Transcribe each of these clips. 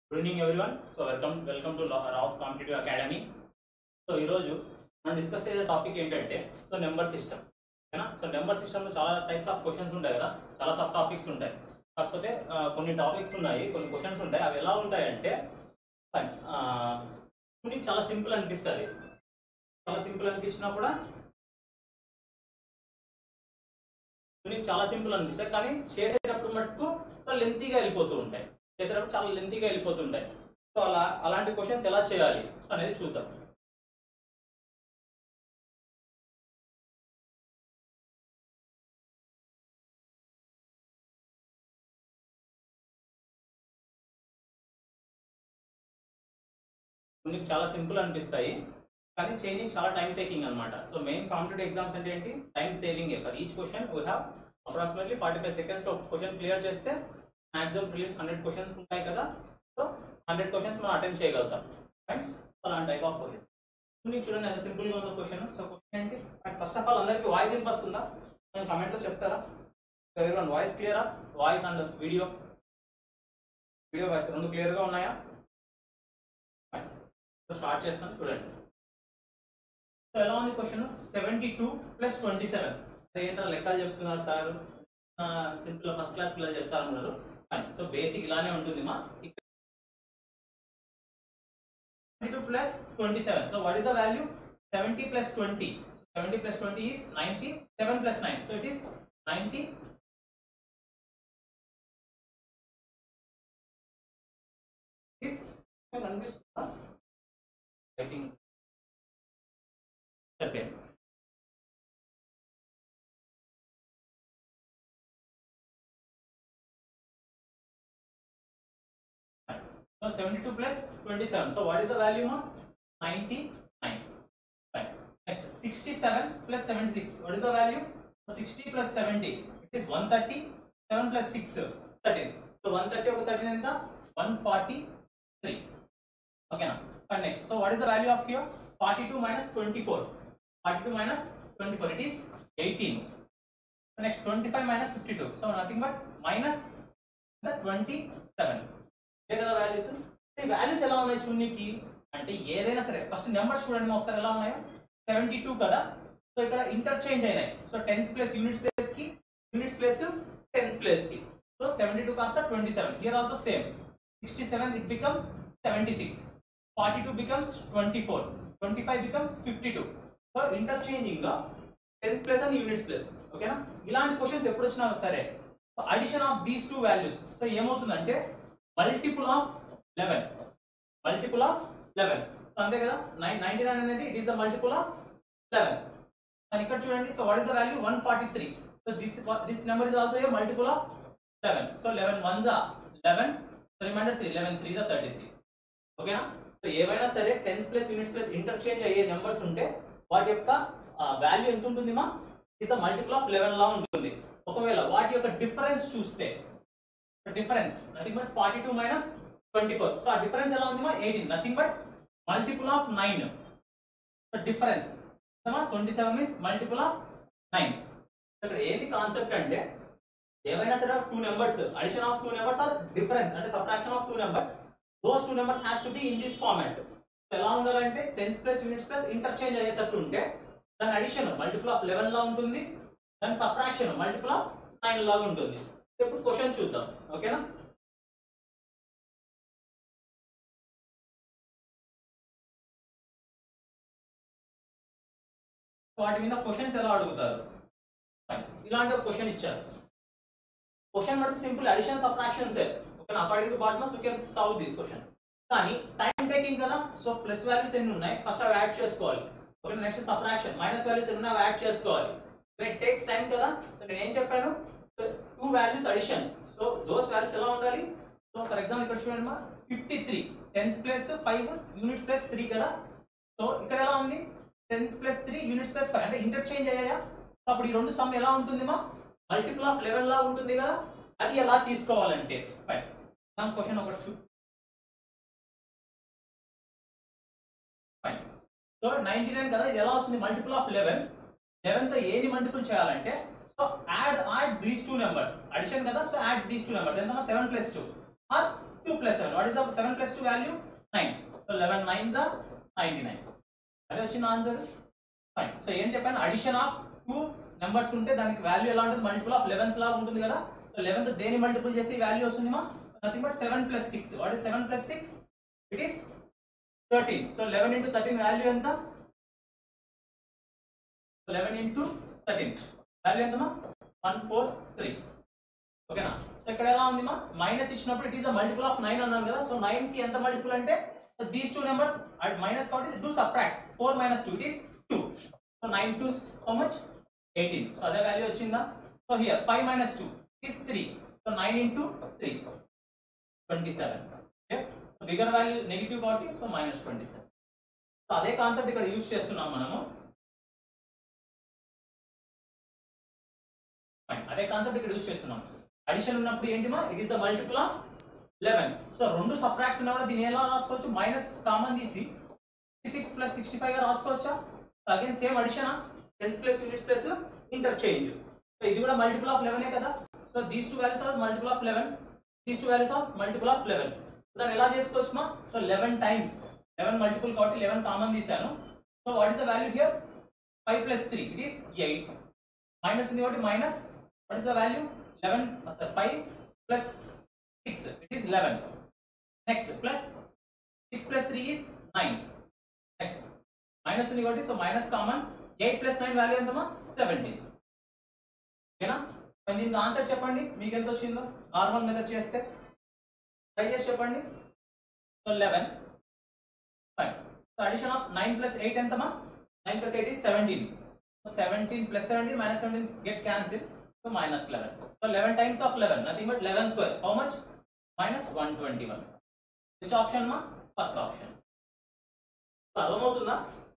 Good evening everyone so welcome welcome to Rao's competitive academy so ఈరోజు మనం discuss చేసే topic ఏంటంటే సో నెంబర్ సిస్టమ్ ఓకేనా సో నెంబర్ సిస్టంలో చాలా టైప్స్ ఆఫ్ క్వశ్చన్స్ ఉంటాయి కదా చాలా సబ్ టాపిక్స్ ఉంటాయి కాకపోతే ఆ, కొన్ని టాపిక్స్ ఉన్నాయి కొన్ని క్వశ్చన్స్ ఉంటాయి అవి ఎలా ఉంటాయంటే fine, ఆ, మీకు చాలా సింపుల్ అనిపిస్తుంది చాలా సింపుల్ అనిపించినా కూడా మీకు చాలా సింపుల్ అనిపిస్తాయి కానీ చేసేటప్పుడు మటుకు సో లెంతీగా వెళ్ళిపోతూ ఉంటాయి చేసేటప్పుడు చాలా లెంతీగా వెళ్ళిపోతుంటాయి సో అలా అలాంటి క్వశ్చన్స్ ఎలా చేయాలి అనేది చూద్దాం కొన్ని చాలా సింపుల్ అనిపిస్తాయి కానీ చేయడానికి చాలా టైం టేకింగ్ అనమాట సో మెయిన్ కాంపిటేటివ్ ఎగ్జామ్స్ అంటే ఏంటి time saving for each question we have approximately forty five సెకండ్స్లో ఒక క్వశ్చన్ క్లియర్ చేస్తే మ్యాక్సిమం ప్రిలిమ్స్ హండ్రెడ్ క్వశ్చన్స్ ఉంటాయి కదా సో హండ్రెడ్ క్వశ్చన్స్ మనం అటెంప్ట్ చేయగలుగుతాం రైట్ అలాంటి టైప్ ఆఫ్ క్వశ్చన్ మీకు చూడండి ఎంత సింపుల్గా ఉందో క్వశ్చన్ సో క్వశ్చన్ ఏంటి ఫస్ట్ ఆఫ్ ఆల్ అందరికీ వాయిస్ ఇంపస్ ఉందా నేను కమెంట్లో చెప్తారా ఎవరి వన్ వాయిస్ క్లియరా voice and video video voice రెండు క్లియర్గా ఉన్నాయా స్టార్ట్ చేస్తాను చూడండి సో ఎలా ఉంది question seventy two plus twenty seven ఏంటో లెక్కలు చెప్తున్నారు సార్ సింపుల్ ఫస్ట్ క్లాస్ పిల్లలు చెప్తారు అన్నారు సో బేసిక్ ఇలానే ఉంటుంది మా two plus twenty seven so what is the value seventy plus twenty seventy plus twenty is ninety seven plus nine so it is ninety is కనిపిస్తుందా writing సరిపోయింది So 72 plus 27. So what is the value now? 99. Fine. Next 67 plus 76. What is the value? So 60 plus 70. It is 130. 7 plus 6. 13. So 130 ఒక 13 ఎంత? 143. Okay now. Fine. Next. So what is the value of here? 42 minus 24. 42 minus 24. It is 18. Next 25 minus 52. So nothing but minus the 27. ఇదే కదా values ఈ values ఎలా ఉన్నాయి చూడనికి అంటే ఏదైనా సరే ఫస్ట్ నెంబర్స్ చూడండి ఒకసారి ఎలా ఉన్నాయో సెవెంటీ టూ కదా సో ఇక్కడ ఇంటర్చేంజ్ అయినాయి so tens place units place కి యూనిట్స్ ప్లేస్ టెన్స్ ప్లేస్ కి సో సెవెంటీ టూ కాస్త twenty seven here also same sixty seven it becomes seventy six forty two becomes twenty four twenty five becomes fifty two so ఇంటర్చేంజింగ్ గా tens place and units place ఓకేనా ఇలాంటి questions ఎప్పుడు వచ్చినా సరే addition of these two values so ఏమవుతుందంటే multiple of eleven multiple of eleven so అంతే కదా నైన్ నైన్టీ నైన్ అనేది it is the multiple of eleven and ఇక్కడ చూడండి so what is the value one forty three so this this number is also a multiple of eleven so eleven one జా eleven reminder three eleven three జా thirty three ఓకేనా so ఏవైనా సరే tens plus units plus interchange అయ్యే numbers ఉంటే వాటి యొక్క value ఎంత ఉంటుంది మా is the multiple of eleven లా ఉంటుంది ఒకవేళ వాటి యొక్క డిఫరెన్స్ చూస్తే difference nothing but forty two minus twenty four so ఆ డిఫరెన్స్ ఎలా ఉంది మా eighteen nothing but multiple of nine difference twenty seven means multiple of nine ఇక్కడ ఏంటి కాన్సెప్ట్ అంటే ఏవైనా సరే two numbers addition of two numbers or difference అంటే subtraction of two numbers those two numbers has to be in this format ఎలా ఉండాలంటే tens plus units plus interchange అయ్యేటట్టు ఉంటే దాని అడిషన్ మల్టిపుల్ ఆఫ్ లెవెన్ లా ఉంటుంది దాని సబ్ట్రాక్షన్ మల్టిపుల్ ఆఫ్ నైన్ లాగా ఉంటుంది ఇప్పుడు క్వశ్చన్ చూద్దాం ఓకేనా వాటి మీద క్వశ్చన్స్ ఎలా అడుగుతారు Fine. ఇలాంటి ఒక క్వశ్చన్ ఇచ్చారు క్వశ్చన్ మనకు సింపుల్ అడిషన్ సబ్ట్రాక్షన్స్ ఓకేనా according to BODMAS you can solve this question కానీ టైం టేకింగ్ కదా సో ప్లస్ వాల్యూస్ ఎన్ని ఉన్నాయి ఫస్ట్ అవి యాడ్ చేసుకోవాలి okay next subtraction minus values ఎన్ని ఉన్నాయి అవి యాడ్ చేసుకోవాలి ఇట్ టేక్స్ టైం కదా సో నేను ఏం చెప్పాను two values addition so those values ఎలా ఉండాలి సో ఫర్ ఎగ్జాంపుల్ ఇక్కడ చూడండి మా fifty three tens plus five unit plus three కదా సో ఇక్కడ ఎలా ఉంది tens plus three units plus five అంటే ఇంటర్చేంజ్ అయ్యాయా సో అప్పుడు ఈ రెండు సమ్ ఎలా ఉంటుంది మా మల్టిపుల్ ఆఫ్ లెవెన్ లా ఉంటుంది కదా అది ఎలా తీసుకోవాలంటే ఫైన్ దాని క్వశ్చన్ ఒకటి చూ ఫైన్ సో నైన్టీ నైన్ కదా ఇది ఎలా వస్తుంది మల్టిపుల్ ఆఫ్ లెవెన్ లెవెన్ తో ఏని మల్టిపుల్ చేయాలంటే so add add these two numbers addition కదా so add these two numbers ఎంత seven plus two or 2 plus 7 what is the 7 plus 2 value 9 so 11 nines are 99 అదే వచ్చిన ఆన్సర్ ఫైన్ సో ఏం చెప్పాను addition of two numbers ఉంటే దానికి value ఎలా ఉంటుంది మల్టిపుల్ ఆఫ్ లెవెన్స్ లాగా ఉంటుంది కదా సో లెవెన్త్ దేని మల్టిపుల్ చేస్తే ఈ వాల్యూ వస్తుంది మా nothing but seven plus six what is seven plus six it is thirteen so eleven into thirteen value ఎంత లెవెన్ ఇంటూ థర్టీన్ వాల్యూ ఎంతమా వన్ ఫోర్ త్రీ ఓకేనా సో ఇక్కడ ఎలా ఉంది మా మైనస్ ఇచ్చినప్పుడు it is a multiple of nine అన్నాను కదా సో నైన్ కి ఎంత మల్టిపుల్ అంటే దీస్ టూ నెంబర్స్ మైనస్ కాబట్టి do subtract four minus two it is two so nine two how much eighteen so అదే వాల్యూ వచ్చిందా so here five minus two is three so nine into three twenty seven okay bigger value negative కాబట్టి so minus twenty seven so అదే concept ఇక్కడ use చేస్తున్నాం మనము Fine. అదే concept ఇక్కడ use చేస్తున్నాం అడిషన్ ఉన్నప్పుడు ఏంటి మా it is the multiple of eleven so రెండు సబ్ట్రాక్ట్ ఉన్నా కూడా దీన్ని ఎలా రాసుకోవచ్చు మైనస్ కామన్ తీసి సిక్స్ ప్లస్ సిక్స్టీ ఫైవ్ గా రాసుకోవచ్చా again same addition tens plus units plus interchange so ఇది కూడా మల్టిపుల్ ఆఫ్ లెవెనే కదా so these two values are multiple of eleven these two values are multiple of eleven దాన్ని ఎలా చేసుకోవచ్చు మా so eleven times eleven multiple కాబట్టి eleven common తీసాను so what is the value here five plus three it is eight minus ఉంది కాబట్టి minus what is the value eleven sir five plus six it is eleven next plus six plus three is nine next minus ఉంది కాబట్టి so minus common eight plus nine value ఎంతమా seventeen ఓకేనా మరి దీనికి answer చెప్పండి మీకు ఎంత వచ్చిందో నార్మల్ మెథడ్ చేస్తే ట్రై చేసి చెప్పండి so eleven five so addition of nine plus eight ఎంతమా nine plus eight is seventeen seventeen plus seventeen minus seventeen get cancel so minus eleven so eleven times of eleven nothing but eleven square how much minus one twenty one which option మా first option అర్థమవుతుందా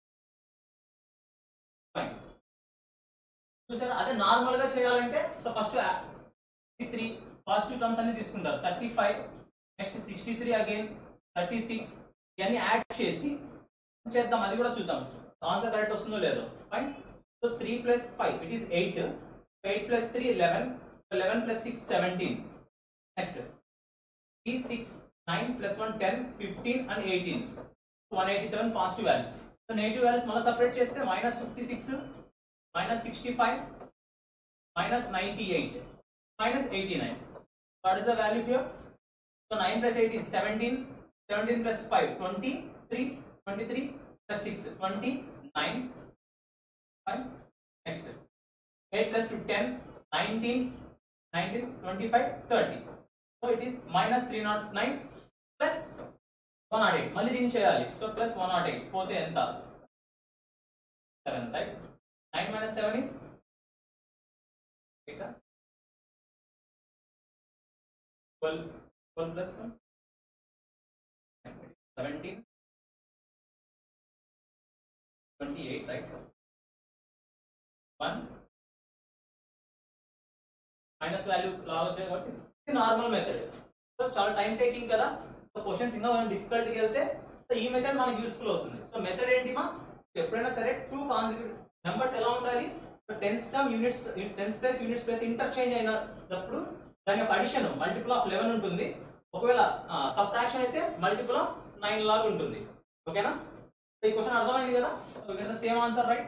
fine చూసారా అదే normal గా చేయాలంటే so first three positive terms అన్ని తీసుకుంటారు thirty five next sixty three again thirty six ఇవన్నీ add చేసి చేద్దాం అది కూడా చూద్దాం ఆన్సర్ కరెక్ట్ వస్తుందో లేదో fine so three plus five it is eight eight plus three eleven eleven plus six seventeen next three six nine plus one ten fifteen and eighteen one eighty seven positive values so negative values మళ్ళీ separate చేస్తే minus fifty six minus sixty five minus ninety eight minus eighty nine what is the value here so nine plus eight is seventeen seventeen plus five twenty three twenty three plus six twenty nine five next eight plus two ten nineteen nineteen twenty five thirty so it is minus three nought nine plus one nought eight మళ్ళీ దీన్ని చేయాలి so plus one nought eight పోతే ఎంత seven side nine minus seven is twelve twelve plus one seventeen twenty eight right one minus value లాగ్ వచ్చాయి కాబట్టి ఇది normal method so చాలా టైం టేకింగ్ కదా సో క్వశ్చన్స్ ఇంకా కొంచెం డిఫికల్ట్కి వెళ్తే సో ఈ మెథడ్ మనకి యూస్ఫుల్ అవుతుంది సో మెథడ్ ఏంటి మా ఎప్పుడైనా సరే టూ కాన్సిక్యూటివ్ నెంబర్స్ ఎలా ఉండాలి tens term units tens plus units plus interchange అయినప్పుడు దాని యొక్క అడిషన్ మల్టిపుల్ ఆఫ్ లెవెన్ ఉంటుంది ఒకవేళ సబ్ట్రాక్షన్ అయితే మల్టిపుల్ ఆఫ్ నైన్ లాగా ఉంటుంది ఓకేనా సో ఈ క్వశ్చన్ అర్థమైంది కదా same answer right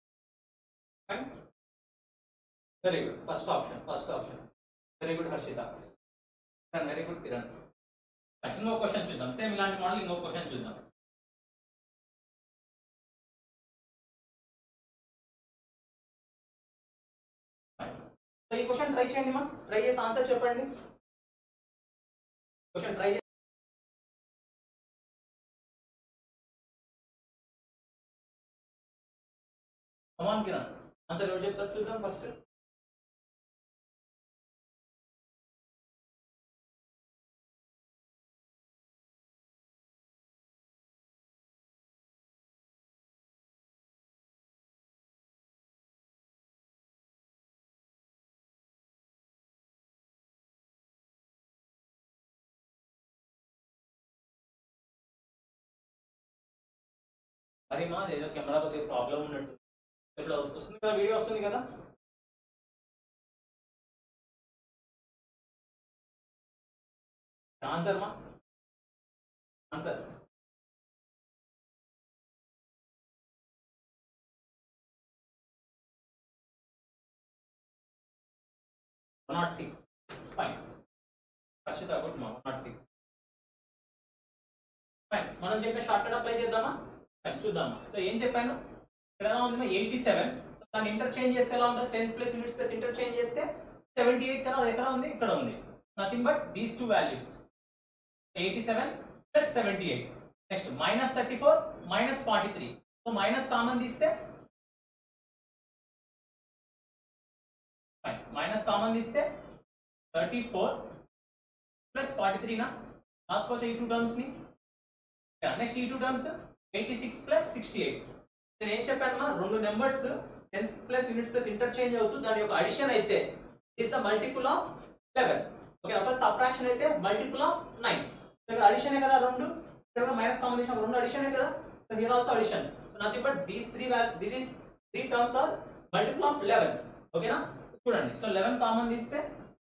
very good first option first option very good Harshita very good Kiran ఇంకో క్వశ్చన్ చూద్దాం సేమ్ ఇలాంటి మోడల్ ఇంకో క్వశ్చన్ చూద్దాం సో ఈ క్వశ్చన్ ట్రై చేయండి మా ట్రై చేసి ఆన్సర్ చెప్పండి question try come on Kiran answer ఎవరు చెప్తారు చూద్దాం ఫస్ట్ మరి మా ఏదో కెమెరా కొద్దిగా ప్రాబ్లం ఉన్నట్టు ఇప్పుడు వస్తుంది కదా వీడియో వస్తుంది కదా ఆన్సర్ మా answer one nought six fine first good మా వన్ నాట్ సిక్స్ ఫైన్ మనం చెప్పే షార్ట్ కట్ అప్లై చేద్దామా ఫైన్ చూద్దామా సో ఏం చెప్పాను ఇక్కడ ఎలా ఉంది ఎయిటీ సెవెన్ సో దాన్ని ఇంటర్చేంజ్ చేస్తే ఎలా ఉంటుంది tens plus units plus interchange చేస్తే సెవెంటీ ఎయిట్ కదా అది ఎక్కడ ఉంది ఇక్కడ ఉంది nothing but these two values eighty seven plus seventy eight next minus thirty four minus forty three so minus common తీస్తే మైనస్ కామన్ తీస్తే థర్టీ ఫోర్ ప్లస్ ఫార్టీ త్రీనా రాసుకోవచ్చు ఈ టూ టర్మ్స్ని నెక్స్ట్ ఈ two terms eighty six plus sixty eight నేను ఏం చెప్పాను రెండు numbers tens plus units plus interchange అవుతూ దాని యొక్క అడిషన్ అయితే is the multiple of eleven okay ఒక సబ్ట్రాక్షన్ అయితే మల్టిపుల్ ఆఫ్ నైన్ ఇక్కడ అడిషనే కదా రెండు ఇక్కడ కూడా మైనస్ కాంబినేషన్ రెండు అడిషనే కదా so here also addition so nothing but these three these three terms are multiple of eleven ఓకేనా చూడండి సో లెవెన్ కామన్ తీస్తే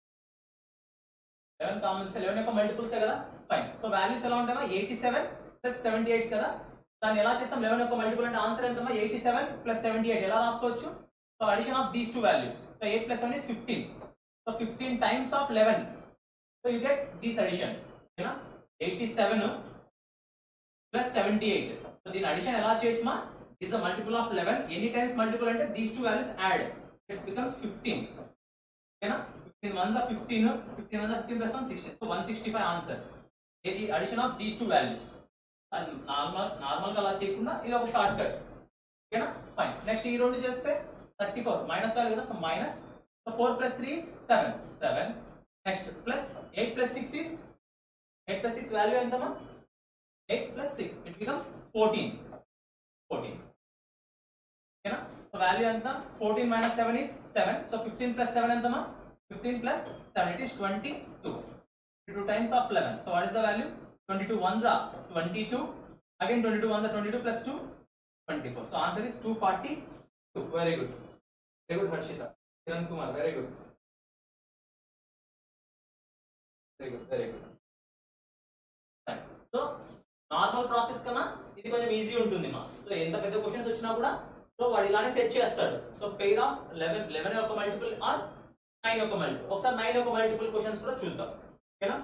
లెవెన్ కామన్ తీస్తే లెవెన్ యొక్క మల్టిపుల్స్ కదా ఫైన్ సో వాల్యూస్ ఎలా ఉంటాయా eighty seven plus seventy eight కదా దాన్ని ఎలా చేస్తాం లెవెన్ యొక్క మల్టిపుల్ అంటే ఆన్సర్ ఎంతమా eighty seven plus seventy eight ఎలా రాసుకోవచ్చు so addition of these two values so eight plus seven is fifteen so fifteen times of eleven so you get these addition ఓకేనా eighty seven plus seventy eight so దీని addition ఎలా చేయొచ్చుమా is the multiple of eleven any times multiple అంటే these two values add it becomes fifteen ఓకేనా fifteen once of fifteen fifteen once fifteen plus one sixteen so one sixty five answer ఇది addition of these two values normal నార్మల్గా అలా చేయకుండా ఇది ఒక short cut ఓకేనా fine next ఈ రెండు చేస్తే థర్టీ ఫోర్ మైనస్ వాల్యూ కదా so minus so four plus three is seven seven next plus eight plus six is eight plus six value ఎంతమా eight plus six it becomes fourteen fourteen ఓకేనా so value ఎంత fourteen minus seven is seven so fifteen plus seven ఎంతమా fifteen plus seven it is twenty two two times of eleven so what is the value twenty two once or twenty two again twenty two once or twenty two plus two twenty four so answer is two forty two very good very good Harshita Kiran Kumar very good very good very good so normal process కన్నా ఇది కొంచెం easy ఉంటుంది మా so ఎంత పెద్ద questions వచ్చినా కూడా so వాడు ఇలానే సెట్ చేస్తాడు so pair of eleven eleven యొక్క మల్టిపుల్ ఆర్ నైన్ యొక్క మల్టిపుల్ ఒకసారి నైన్ యొక్క మల్టిపుల్ క్వశ్చన్స్ కూడా చూద్దాం ఓకేనా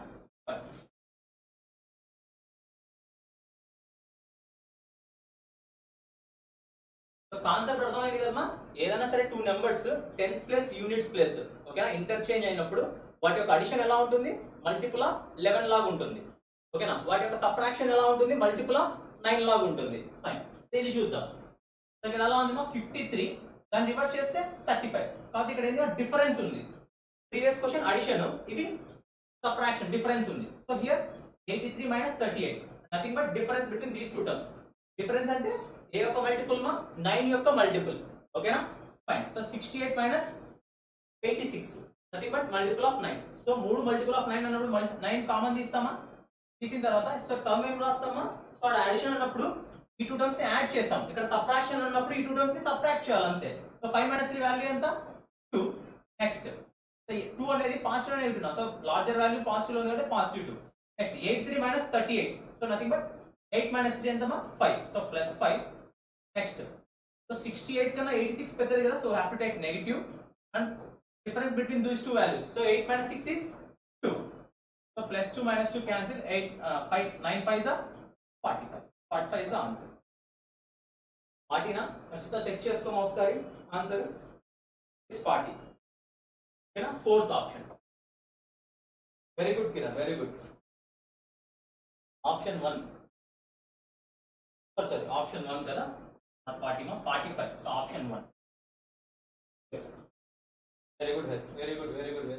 కాన్సెప్ట్ అర్థమైంది కదమ్మా ఏదైనా సరే two numbers tens plus units plus ఓకేనా ఇంటర్చేంజ్ అయినప్పుడు వాటి యొక్క అడిషన్ ఎలా ఉంటుంది మల్టిపుల్ ఆఫ్ లెవెన్ లాగా ఉంటుంది ఓకేనా వాటి యొక్క సబ్ట్రాక్షన్ ఎలా ఉంటుంది మల్టిపుల్ ఆఫ్ నైన్ లాగా ఉంటుంది ఫైన్ ఇది చూద్దాం సో ఇక్కడ ఎలా ఉంది ఫిఫ్టీ త్రీ దాన్ని రివర్స్ చేస్తే థర్టీ ఫైవ్ కాబట్టి ఇక్కడ ఏంటంటే డిఫరెన్స్ ఉంది ప్రీవియస్ క్వశ్చన్ అడిషన్ ఇవి సబ్ట్రాక్షన్ డిఫరెన్స్ ఉంది so here eighty three minus thirty eight nothing but difference between these two terms difference అంటే ఏ యొక్క మల్టిపుల్ మా నైన్ యొక్క మల్టిపుల్ ఓకేనా fine so sixty eight minus eighty six nothing but multiple of nine so మూడు multiple of nine అన్నప్పుడు nine common తీస్తామా తీసిన తర్వాత సో టర్మ్ ఏం రాస్తామా సో అక్కడ అడిషన్ అన్నప్పుడు ఈ టూ టర్మ్స్ ని యాడ్ చేసాం ఇక్కడ సబ్ట్రాక్షన్ అన్నప్పుడు ఈ టూ టర్మ్స్ ని సబ్ట్రాక్ట్ చేయాలి అంతే so five minus three value ఎంత టూ నెక్స్ట్ టూ అనేది పాజిటివ్ అని చెప్తున్నా సో లార్జర్ వాల్యూ పాజిటివ్ ఉంది అంటే positive two next eight three minus thirty eight so nothing but eight minus three ఎంతమా five so plus five next so sixty eight కన్నా eighty six పెద్దది కదా so have to take negative and difference between those two values so eight minus six is two so plus two minus two cancel eight five nine five జా forty five forty five the answer ఫార్టీనా first check చేసుకోమా ఒకసారి answer is forty ఓకేనా fourth option very good Kiran very good option one sorry option one కదా forty మా forty five so option one very good very good very good very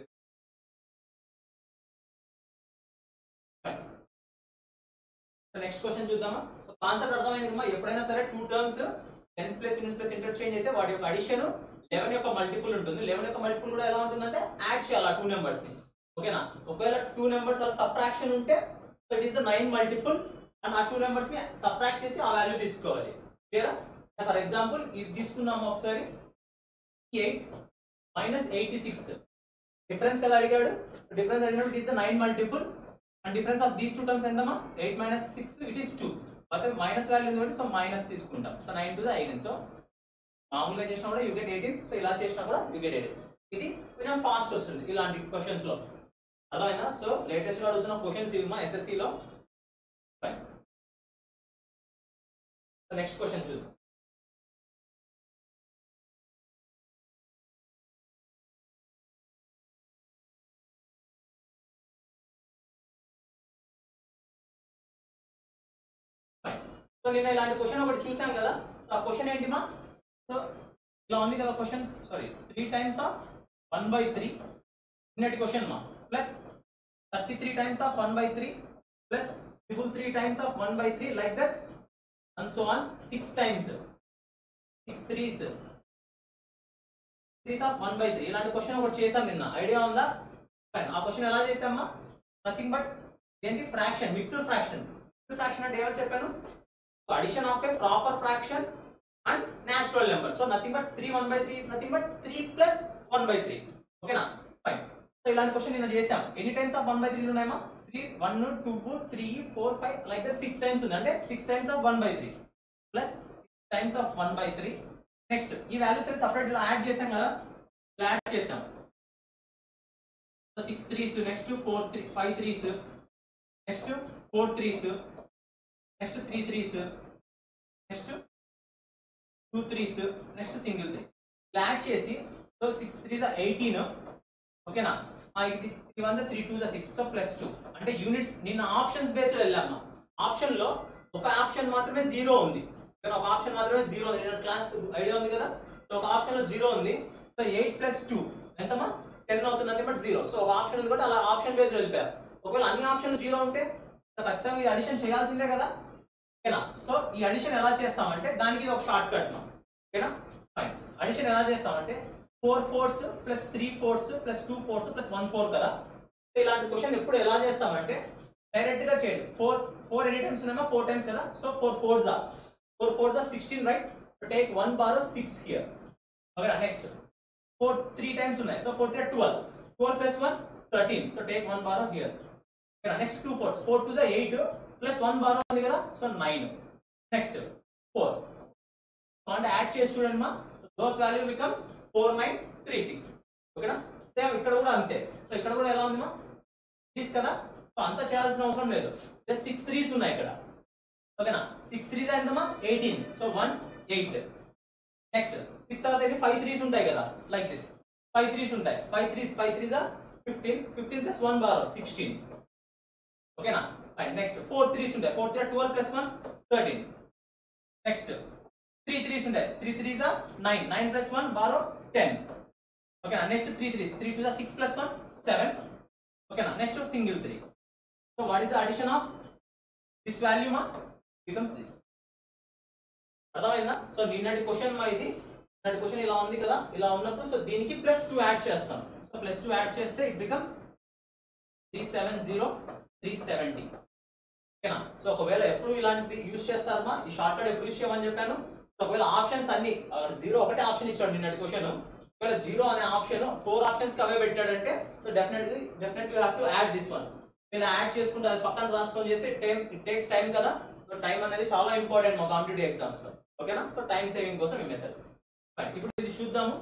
next question చూద్దామా so concept అర్థమైంది అమ్మా ఎప్పుడైనా సరే two terms tens plus units plus interchange అయితే వాటి యొక్క అడిషన్ లెవెన్ యొక్క మల్టిపుల్ ఉంటుంది లెవెన్ యొక్క మల్టిపుల్ కూడా ఎలా ఉంటుందంటే యాడ్ చేయాలి ఆ టూ నెంబర్స్ ని ఓకేనా ఒకవేళ టూ నెంబర్స్ అలా సబ్ట్రాక్షన్ ఉంటే so it is the nine multiple and ఆ టూ నెంబర్స్ ని సబ్ట్రాక్ట్ చేసి ఆ వాల్యూ తీసుకోవాలి క్లియరా ఫర్ ఎగ్జాంపుల్ ఇది తీసుకున్నాము ఒకసారి eight minus eighty six difference కదా అడిగాడు డిఫరెన్స్ అడిగినప్పుడు it is the nine multiple and difference of these two terms ఎంతమా eight minus six it is two అయితే మైనస్ వాల్యూ ఉంది కాబట్టి సో మైనస్ తీసుకుంటాం so nine to the eighteen so మామూలుగా చేసినా కూడా యూ గెట్ ఎయిటీన్ సో ఇలా చేసినా కూడా యూ గెట్ ఎయిటీన్ ఇది కొంచెం ఫాస్ట్ వస్తుంది ఇలాంటి క్వశ్చన్స్ లో అర్థమైనా సో లేటెస్ట్ గా అడుగుతున్న క్వశ్చన్స్ ఇవి మా ఎస్ఎస్సి లో నెక్స్ట్ క్వశ్చన్ చూద్దాం సో నేను ఇలాంటి క్వశ్చన్ ఒకటి చూసాం కదా సో ఆ క్వశ్చన్ ఏంటి మా సో ఇలా ఉంది కదా question sorry three times of one by three నిన్నటి క్వశ్చన్ మా plus thirty three times of one by three plus triple three times of one by three like that and so on six times six threes threes of one by three ఇలాంటి question ఒకటి చేసాం నిన్న idea ఉందా Fine. ఆ question ఎలా చేసామా nothing but ఏంటి fraction mixed fraction mixed fraction అంటే ఏమని చెప్పాను addition of a proper fraction and natural number so nothing but three one by three is nothing but three plus one by three ఓకేనా fine so ఇలాంటి question నిన్న చేసాం ఎన్ని times of one by three ఉన్నాయమ్మా three one two three four five like that six times ఉంది అంటే six times of one by three plus six times of one by three next ఈ values separate ఇలా add చేసాం కదా ఇలా add చేసాం six threes next four three five threes next four threes next three threes next two threes next single three ఇలా add చేసి so six threes eighteen ఓకేనా ఆ, ఇది three one three two six so plus two అంటే units నిన్న options based వెళ్ళాము option లో ఒక ఆప్షన్ మాత్రమే జీరో ఉంది కానీ ఒక ఆప్షన్ మాత్రమే జీరో ఉంది నిన్న క్లాస్ ఐడియా ఉంది కదా సో ఒక ఆప్షన్ లో జీరో ఉంది సో ఎయిట్ ప్లస్ టూ ఎంతమా టెన్ అవుతుంది బట్ జీరో సో ఒక ఆప్షన్ ఉంది కూడా అలా ఆప్షన్ బేస్డ్ వెళ్ళిపోయారు ఒకవేళ అన్ని ఆప్షన్లు జీరో ఉంటే సో ఖచ్చితంగా ఇది అడిషన్ చేయాల్సిందే కదా ఓకేనా సో ఈ అడిషన్ ఎలా చేస్తామంటే దానికి ఇది ఒక షార్ట్ కట్ ఓకేనా ఫైన్ అడిషన్ ఎలా చేస్తామంటే four fours plus three fours plus two fours plus one four కదా సో ఇలాంటి క్వశ్చన్ ఎప్పుడు ఎలా చేస్తామంటే డైరెక్ట్ గా చేయండి ఫోర్ ఫోర్ ఎనీ టైమ్స్ ఉన్నామా ఫోర్ టైమ్స్ కదా సో ఫోర్ ఫోర్స్ ఆ ఫోర్ ఫోర్స్ ఆ sixteen right take one bar six here ఓకేనా నెక్స్ట్ ఫోర్ త్రీ టైమ్స్ ఉన్నాయి so four three twelve twelve plus one thirteen so take one bar here ఓకేనా next two fours four two జా eight plus one bar ఉంది కదా so nine next four అంటే add చేసి చూడండి మా those value becomes four nine three six ఓకేనా same ఇక్కడ కూడా అంతే సో ఇక్కడ కూడా ఎలా ఉంది మా త్రీస్ కదా సో అంత చేయాల్సిన అవసరం లేదు జస్ట్ సిక్స్ త్రీస్ ఉన్నాయి ఇక్కడ ఓకేనా సిక్స్ త్రీస్ ఎంతమా eighteen so one eight next six తర్వాత ఫైవ్ త్రీస్ ఉంటాయి కదా లైక్ దిస్ ఫైవ్ త్రీస్ ఉంటాయి five threes five threes fifteen fifteen plus one bar sixteen ఓకేనా నెక్స్ట్ ఫోర్ త్రీస్ ఉంటాయి four three twelve plus one thirteen next three threes ఉంటాయి three threes nine nine plus one borrow ten ఓకేనా next three threes three two six plus one seven ఓకేనా next single three so what is the addition of this value మా becomes this అర్థమైందా so నిన్నటి question మా ఇది నిన్నటి question ఇలా ఉంది కదా ఇలా ఉన్నప్పుడు సో దీనికి ప్లస్ టూ యాడ్ చేస్తాం సో ప్లస్ టూ యాడ్ చేస్తే it becomes three seven zero three seventy ఓకేనా సో ఒకవేళ ఎప్పుడు ఇలాంటిది యూజ్ చేస్తారమ్మా ఈ షార్ట్ కట్ ఎప్పుడు యూజ్ చేయమని చెప్పాను సో ఒకవేళ ఆప్షన్స్ అన్ని జీరో ఒకటే ఆప్షన్ ఇచ్చాడు నిన్నటి క్వశ్చన్ ఒకవేళ జీరో అనే ఆప్షన్ ఫోర్ ఆప్షన్స్ కి అవే పెట్టాడంటే so definitely definitely have to add this one ఇలా యాడ్ చేసుకుంటే అది పక్కన రాసుకొని చేస్తే టైం ఇట్ టేక్స్ టైం కదా సో టైం అనేది చాలా ఇంపార్టెంట్ మా కాంపిటేటివ్ ఎగ్జామ్స్ లో ఓకేనా సో టైం సేవింగ్ కోసం ఈ మెథడ్ ఇప్పుడు ఇది చూద్దాము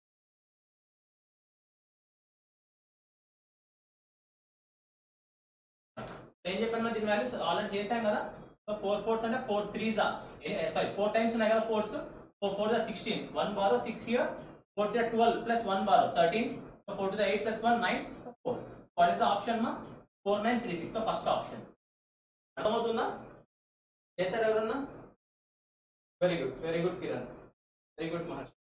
ఏం చెప్పాను దీని వాల్యూస్ ఆల్రెడీ చేశాం కదా సో ఫోర్ ఫోర్స్ అంటే ఫోర్ త్రీజా సారీ ఫోర్ టైమ్స్ ఉన్నాయి కదా ఫోర్స్ ఫోర్ ఫోర్ దా sixteen one borrow six here four three twelve plus one borrow thirteen so four to the eight plus one nine four what is the option మా four nine three six so first option అర్థమవుతుందా చేశారు ఎవరన్నా very good very good Kiran very good Maharshi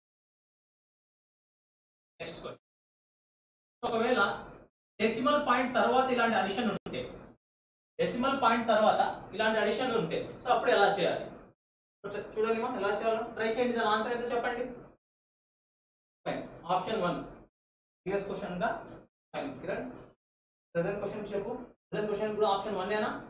next question ఒకవేళ decimal point తర్వాత ఇలాంటి addition ఉంటే decimal point తర్వాత ఇలాంటి అడిషన్ ఉంటే సో అప్పుడు ఎలా చేయాలి చూ- చూడండి మా ఎలా చేయాలో ట్రై చేయండి దాని ఆన్సర్ ఎంత చెప్పండి fine option one previous question గా ఫైన్ కిరణ్ ప్రెసెంట్ క్వశ్చన్ చెప్పు ప్రెసెంట్ క్వశ్చన్ కూడా ఆప్షన్ వన్ ఏనా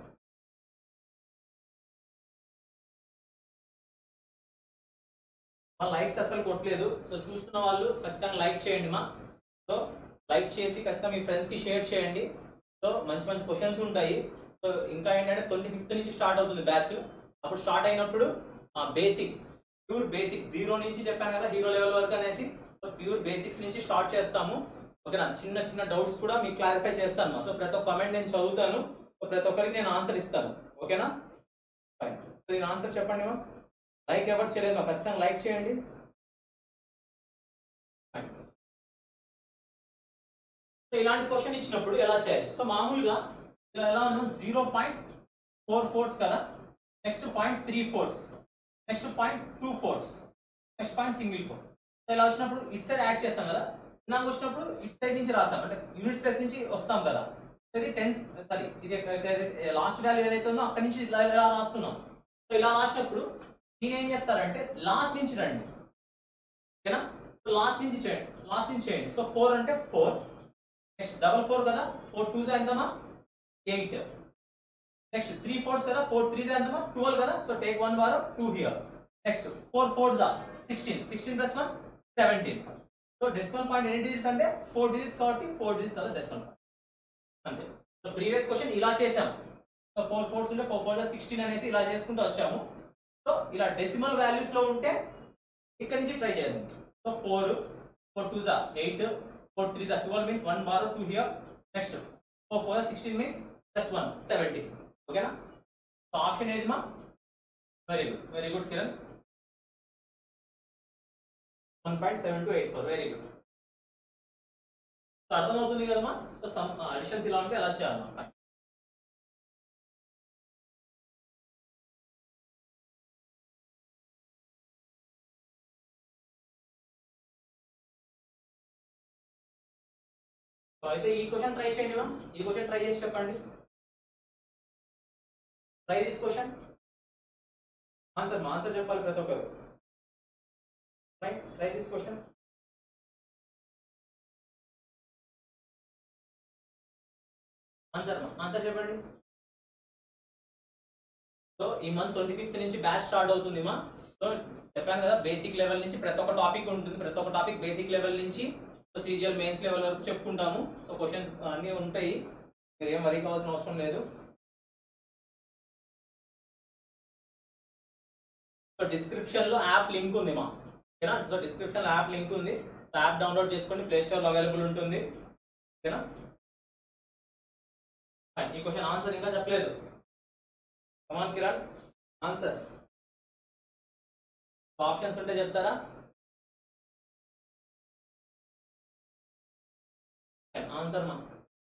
మా లైక్స్ అసలు కొట్టలేదు సో చూస్తున్న వాళ్ళు ఖచ్చితంగా లైక్ చేయండి మా సో లైక్ చేసి ఖచ్చితంగా మీ ఫ్రెండ్స్ కి షేర్ చేయండి సో మంచి మంచి క్వశ్చన్స్ ఉంటాయి సో ఇంకా ఏంటంటే ట్వంటీ ఫిఫ్త్ నుంచి స్టార్ట్ అవుతుంది బ్యాచ్ అప్పుడు స్టార్ట్ అయినప్పుడు బేసిక్ ప్యూర్ బేసిక్ జీరో నుంచి చెప్పాను కదా హీరో లెవెల్ వరకు అనేసి ప్యూర్ బేసిక్స్ నుంచి స్టార్ట్ చేస్తాము ఓకేనా చిన్న చిన్న డౌట్స్ కూడా మీకు క్లారిఫై చేస్తాను సో ప్రతి ఒక్క కమెంట్ నేను చదువుతాను సో ప్రతి ఒక్కరికి నేను ఆన్సర్ ఇస్తాను ఓకేనా ఫైన్ సో దీని ఆన్సర్ చెప్పండి మా లైక్ ఎవరు చేయలేదు మా ఖచ్చితంగా లైక్ చేయండి Fine. సో ఇలాంటి క్వశ్చన్ ఇచ్చినప్పుడు ఎలా చేయాలి సో మామూలుగా ఇలా ఎలా ఉన్నాం జీరో పాయింట్ ఫోర్ ఫోర్స్ కదా next point three fours next point two fours next point single four so ఇలా వచ్చినప్పుడు ఇట్ సైడ్ యాడ్ చేస్తాం కదా నాకు వచ్చినప్పుడు ఇట్ సైడ్ నుంచి రాస్తాం అంటే యూనిట్ ప్లేస్ నుంచి వస్తాం కదా సో ఇది టెన్స్ సారీ ఇది లాస్ట్ వాల్యూ ఏదైతే ఉందో అక్కడి నుంచి ఇలా ఇలా రాస్తున్నాం సో ఇలా రాసినప్పుడు దీని ఏం చేస్తారంటే లాస్ట్ నుంచి రండి ఓకేనా సో లాస్ట్ నుంచి చేయండి లాస్ట్ నుంచి చేయండి సో ఫోర్ అంటే ఫోర్ నెక్స్ట్ డబల్ ఫోర్ కదా ఫోర్ టూ ఎంతమా ఎయిట్ నెక్స్ట్ త్రీ ఫోర్స్ కదా ఫోర్ త్రీ ఎంతమా ట్వెల్వ్ కదా so take one bar two here next four four జా sixteen sixteen plus one seventeen so decimal point ఎన్ని digits అంటే four digits కాబట్టి four digits కదా decimal point అంతే so previous question ఇలా చేసాం సో ఫోర్ ఫోర్స్ ఉంటే ఫోర్ ఫోర్ సిక్స్టీన్ అనేసి ఇలా చేసుకుంటూ వచ్చాము సో ఇలా డెసిమల్ వాల్యూస్ లో ఉంటే ఇక్కడ నుంచి ట్రై చేద్దాం సో ఫోర్ ఫోర్ టూ జా ఎయిట్ ఫోర్ త్రీ జా twelve means one bar two here next four four sixteen means plus one seventeen ఓకేనా సో ఆప్షన్ ఏది మా very good very good Kiran one point seven two eight four very good so అర్థమవుతుంది కదమ్మా so some additions ఇలా ఉంటే ఎలా చేయాలమ్మా so అయితే ఈ క్వశ్చన్ ట్రై చేయండి మా ఈ క్వశ్చన్ ట్రై చేసి చెప్పండి ట్రై దిస్ క్వశ్చన్ ఆన్సర్ మా ఆన్సర్ చెప్పాలి ప్రతి ఒక్కరు try try this question answer answer చెప్పండి సో ఈ మంత్ ట్వంటీ ఫిఫ్త్ నుంచి బ్యాచ్ స్టార్ట్ అవుతుంది మా సో చెప్పాను కదా బేసిక్ లెవెల్ నుంచి ప్రతి ఒక్క టాపిక్ ఉంటుంది ప్రతి ఒక్క టాపిక్ బేసిక్ లెవెల్ నుంచి సో సీజియల్ మెయిన్స్ లెవెల్ వరకు చెప్పుకుంటాము సో క్వశ్చన్స్ అన్నీ ఉంటాయి మీరు ఏం వరీ కావాల్సిన అవసరం లేదు సో డిస్క్రిప్షన్ లో యాప్ లింక్ ఉంది మా ఓకేనా సో డిస్క్రిప్షన్ లో యాప్ లింక్ ఉంది యాప్ డౌన్లోడ్ చేసుకోండి ప్లే స్టోర్ లో అవైలబుల్ ఉంటుంది ఓకేనా Fine. ఈ క్వశ్చన్ ఆన్సర్ ఇంకా చెప్పలేదు కమాన్ కిరణ్ ఆన్సర్ ఆప్షన్స్ ఉంటే చెప్తారా ఆన్సర్ మా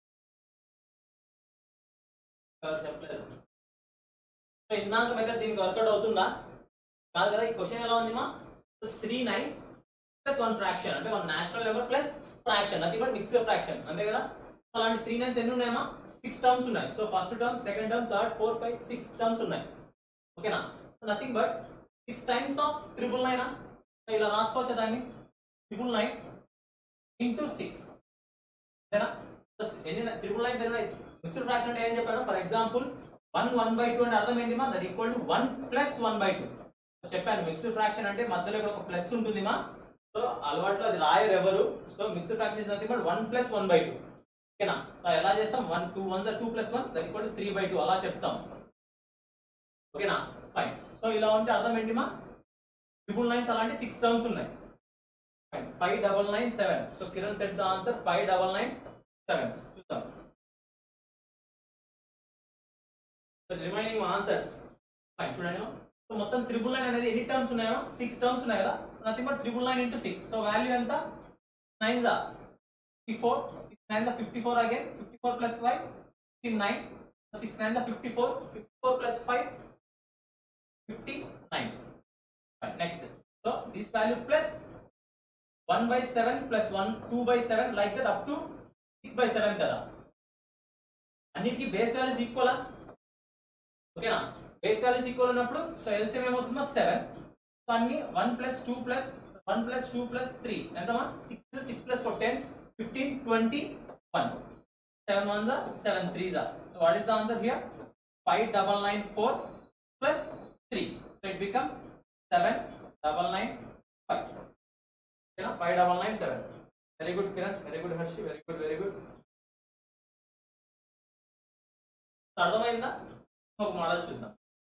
ఎవరు చెప్పలేదు సో ఇందాక మెథడ్ దీనికి వర్కౌట్ అవుతుందా కాదు కదా ఈ క్వశ్చన్ ఎలా ఉంది మా three nines plus one fraction అంటే one natural number plus fraction అది బట్ మిక్స్డ్ ఫ్రాక్షన్ అంతే కదా అలాంటి త్రీ నైన్స్ ఎన్ని ఉన్నాయమ్మా సిక్స్ టర్మ్స్ ఉన్నాయి so first term second term third four five six terms ఉన్నాయి ఓకేనా nothing but six times of triple nine ఇలా రాసుకోవచ్చా దాన్ని త్రిబుల్ నైన్ ఇంటూ సిక్స్ అంతేనా So, ఎన్ని త్రిబుల్ నైన్స్ ఎన్ని మిక్స్డ్ ఫ్రాక్షన్ అంటే ఏం చెప్పాను for example one one by two అంటే అర్థం ఏంటి మా that equal to one plus one by two చెప్పాను మిక్స్డ్ ఫ్రాక్షన్ అంటే మధ్యలో ఇక్కడ ఒక ప్లస్ ఉంటుంది మా సో అలవాట్లో అది రాయరు ఎవరు so mixed fraction is nothing but one plus one by two ఓకేనా సో ఎలా చేస్తాం one two one two plus one that equal to three by two అలా చెప్తాం ఓకేనా ఫైన్ సో ఇలా ఉంటే అర్థం ఏంటి మా ట్రిపుల్ నైన్స్ అలాంటి సిక్స్ టర్మ్స్ ఉన్నాయి five double nine seven so Kiran set the answer five double nine seven చూద్దాం రిమైనింగ్ ఆన్సర్స్ ఫైన్ చూడండి సో మొత్తం త్రిబుల్ నైన్ అనేది ఎన్ని టర్మ్స్ ఉన్నాయో సిక్స్ టర్మ్స్ ఉన్నాయి కదా nothing but triple nine into six so value ఎంత నైన్ జా ఫిఫ్టీ ఫోర్ సిక్స్ నైన్ జా fifty four again fifty four plus five fifty nine six nine జా fifty four fifty four plus five fifty nine next so this value plus one by seven plus one two by seven like that up to six by seven కదా అన్నిటికీ base values ఈక్వలా ఓకేనా base values equal ఉన్నప్పుడు so LCM ఏమవుతుందో seven so అన్ని one plus two plus one plus two plus three ఎంతమా six six plus four ten fifteen twenty one seven one జా seven three జా so what is the answer here five double nine four plus three so it becomes seven double nine five ఓకేనా five double nine seven very good Kiran very good Harshi very good very good అర్థమైందా ఒక model చూద్దాం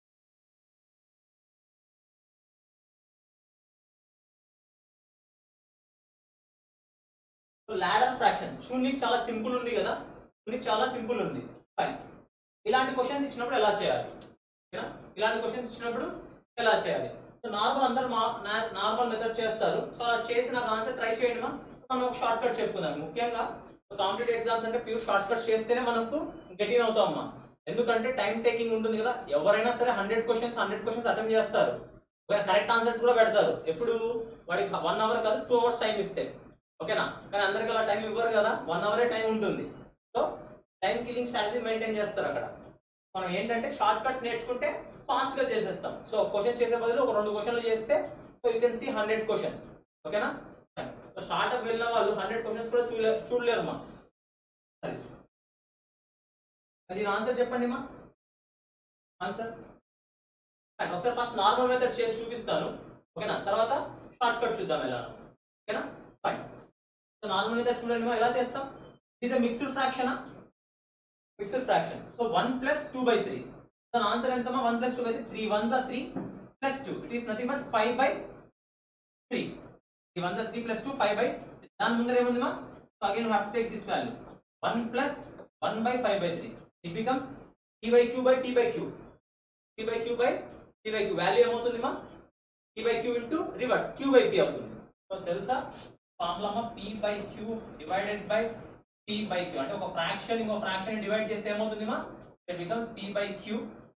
ladder fraction చూడనికి చాలా simple ఉంది కదా చూడనికి చాలా simple ఉంది fine ఇలాంటి క్వశ్చన్స్ ఇచ్చినప్పుడు ఎలా చేయాలి ఓకేనా ఇలాంటి క్వశ్చన్స్ ఇచ్చినప్పుడు ఎలా చేయాలి సో నార్మల్ అందరు మా నార్మల్ మెథడ్ చేస్తారు సో అలా చేసి నాకు ఆన్సర్ ట్రై చేయండి మా మనం ఒక షార్ట్ కట్ చెప్పుకుందాం ముఖ్యంగా కాంపిటేటివ్ ఎగ్జామ్స్ అంటే ప్యూర్ షార్ట్ కట్స్ చేస్తేనే మనకు గెటిన్ అవుతాం అమ్మా ఎందుకంటే టైం టేకింగ్ ఉంటుంది కదా ఎవరైనా సరే hundred questions hundred questions attempt చేస్తారు కరెక్ట్ ఆన్సర్స్ కూడా పెడతారు ఎప్పుడు వాడికి వన్ అవర్ కాదు టూ అవర్స్ టైం ఇస్తే ఓకేనా కానీ అందరికి అలా టైం ఇవ్వరు కదా వన్ అవరే టైం ఉంటుంది so time killing strategy maintain చేస్తారు అక్కడ మనం ఏంటంటే షార్ట్ కట్స్ నేర్చుకుంటే ఫాస్ట్ గా చేసేస్తాం సో క్వశ్చన్ చేసే బదులు ఒక రెండు క్వశ్చన్లు చేస్తే so you can see hundred questions ఓకేనా సో స్టార్ట్అప్ వెళ్ళిన వాళ్ళు హండ్రెడ్ క్వశ్చన్స్ కూడా చూడలే చూడలేరు మా అది అది ఆన్సర్ చెప్పండి మా ఆన్సర్ ఒకసారి ఫస్ట్ నార్మల్ మెథడ్ చేసి చూపిస్తాను ఓకేనా తర్వాత షార్ట్ కట్ చూద్దాం ఎలా ఓకేనా ఫైన్ సో నార్మల్ మెథడ్ చూడండి మా ఎలా చేస్తాం ఇస్ ఎ మిక్స్డ్ ఫ్రాక్షనా mixed fraction so one plus two by three దాని ఆన్సర్ ఎంతమా one plus two by three three ones are three plus two it is nothing but five by three three ones are three plus two five by దాని ముందర ఏముంది మా so again have to take this value one plus one by five by three it becomes T by queue by T by Q T by queue by T by Q value ఏమవుతుంది మా T by queue into reverse Q by P అవుతుంది so తెలుసా formula మా P by Q divided by P by queue అంటే ఒక fraction ఇంకో fraction divide చేస్తే ఏమవుతుంది మా it becomes P by queue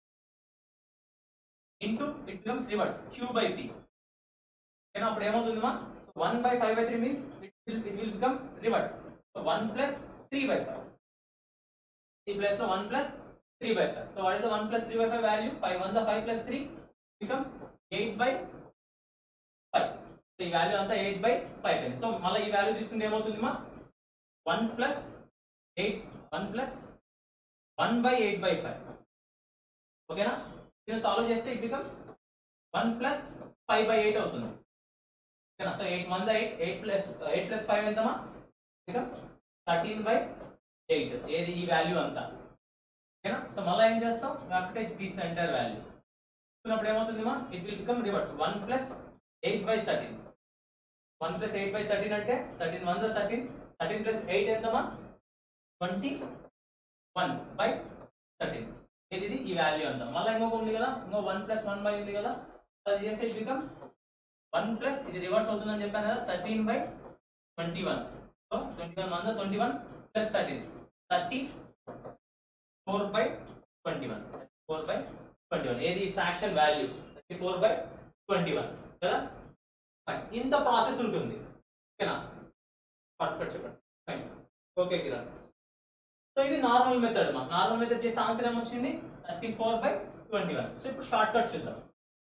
into it becomes reverse Q by P ఓకేనా అప్పుడు ఏమవుతుంది మా so one by five by three means it will it will become reverse so one plus three by five ఈ plus లో one plus three by five so what is the one plus three by five value five one the five plus three becomes eight by five so ఈ value అంతా eight by five అయింది so మళ్ళీ ఈ value తీసుకుంటే ఏమవుతుంది మా one plus eight one plus one by eight by five ఓకేనా దీన్ని సాల్వ్ చేస్తే it becomes one plus five by eight అవుతుంది ఓకేనా so eight one eight eight plus eight plus five ఎంతమా బికమ్స్ థర్టీన్ బై ఎయిట్ ఏది ఈ value అంతా ఓకేనా సో మళ్ళీ ఏం చేస్తాం టేక్ దిస్ ఎంటైర్ వాల్యూ చూసినప్పుడు ఏమవుతుంది మా it will become reverse one plus eight by thirteen one plus eight by thirteen అంటే thirteen one thirteen thirteen plus eight ఎంతమా ట్వంటీ వన్ బై థర్టీన్ ఇది ఇది ఈ వాల్యూ అంతా మళ్ళీ ఇంకొక ఉంది కదా ఇంకో వన్ ప్లస్ వన్ బై ఉంది కదా అది చేస్తే ఇట్ బికమ్స్ వన్ ప్లస్ ఇది రివర్స్ అవుతుందని చెప్పాను కదా thirteen by twenty one so twenty one one twenty one plus thirteen thirty four by twenty one four by twenty one ఏది fraction value thirty four by twenty one కదా Fine. ఇంత process ఉంటుంది ఓకేనా పట్టుకొని చెప్పండి ఫైన్ ఓకే కిరణ్ సో ఇది normal method మా normal method చేస్తే ఆన్సర్ ఏమొచ్చింది thirty four by twenty one so ఇప్పుడు షార్ట్ కట్ చూద్దాం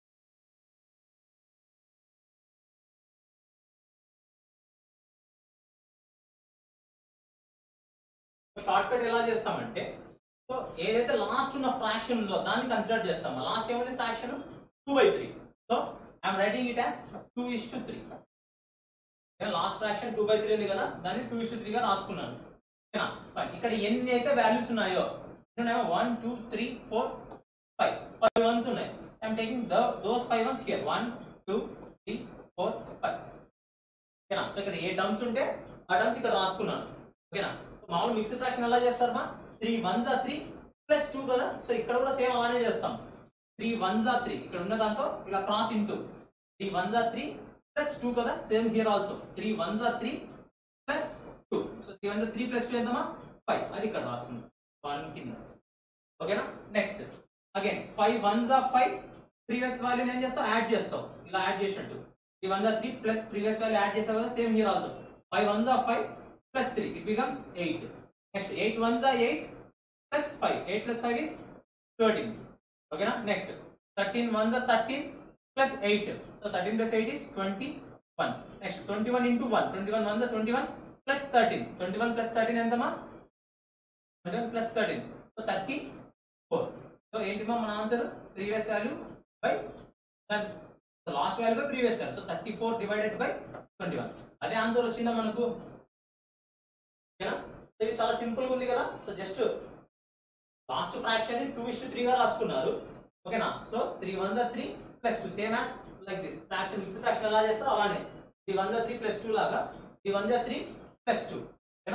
షార్ట్ కట్ ఎలా చేస్తామంటే సో ఏదైతే లాస్ట్ ఉన్న ఫ్రాక్షన్ ఉందో దాన్ని కన్సిడర్ చేస్తాం లాస్ట్ ఏముంది fraction two by three so I'm writing it as two is to three last fraction two by three ఉంది కదా దాన్ని టూ ఇస్ టు త్రీగా రాసుకున్నాను ఓకేనా Fine. ఇక్కడ ఎన్ని అయితే వాల్యూస్ ఉన్నాయో one two three four five five ones ఉన్నాయి I'm taking those five ones here one two three four five ఓకేనా సో ఇక్కడ ఏ టర్మ్స్ ఉంటే ఆ టర్మ్స్ ఇక్కడ రాసుకున్నాను ఓకేనా సో మామూలు మిక్స్డ్ ఫ్రాక్షన్ ఎలా చేస్తారు మా three ones are three plus two కదా సో ఇక్కడ కూడా సేమ్ అలానే చేస్తాం త్రీ వన్స్ ఆ త్రీ ఇక్కడ ఉన్న దాంతో ఇలా cross into three ones are three plus two కదా same here also three ones are three plus two so three ones three plus two ఎంతమా ఫైవ్ అది ఇక్కడ రాసుకుందాం వన్ కింద ఓకేనా next again five ones are five previous value ఏం చేస్తావు add చేస్తావు ఇలా యాడ్ చేసినట్టు three ones are three plus previous value add చేసావు కదా same here also five ones are five plus three it becomes eight next eight ones are eight plus five eight plus five is thirteen ఓకేనా next thirteen ones are thirteen plus eight so thirteen plus eight is twenty one next twenty one into one twenty one ones twenty one plus thirteen twenty one plus thirteen ఎంతమా twenty one plus thirteen so thirty four so ఏంటిమా మన answer previous value by last value by previous value so thirty four divided by twenty one అదే answer వచ్చిందా మనకు ఓకేనా ఇది చాలా simple గా ఉంది కదా సో జస్ట్ లాస్ట్ ఫ్రాక్షన్ ని టూ ఇస్ త్రీ గా రాసుకున్నారు ఓకేనా సో త్రీ వన్ జా three plus two same as like this fraction mixed fraction ఎలా చేస్తారో అలానే త్రీ వన్ జా త్రీ ప్లస్ టూ లాగా త్రీ వన్ జా త్రీ ప్లస్ టూ ఓకేనా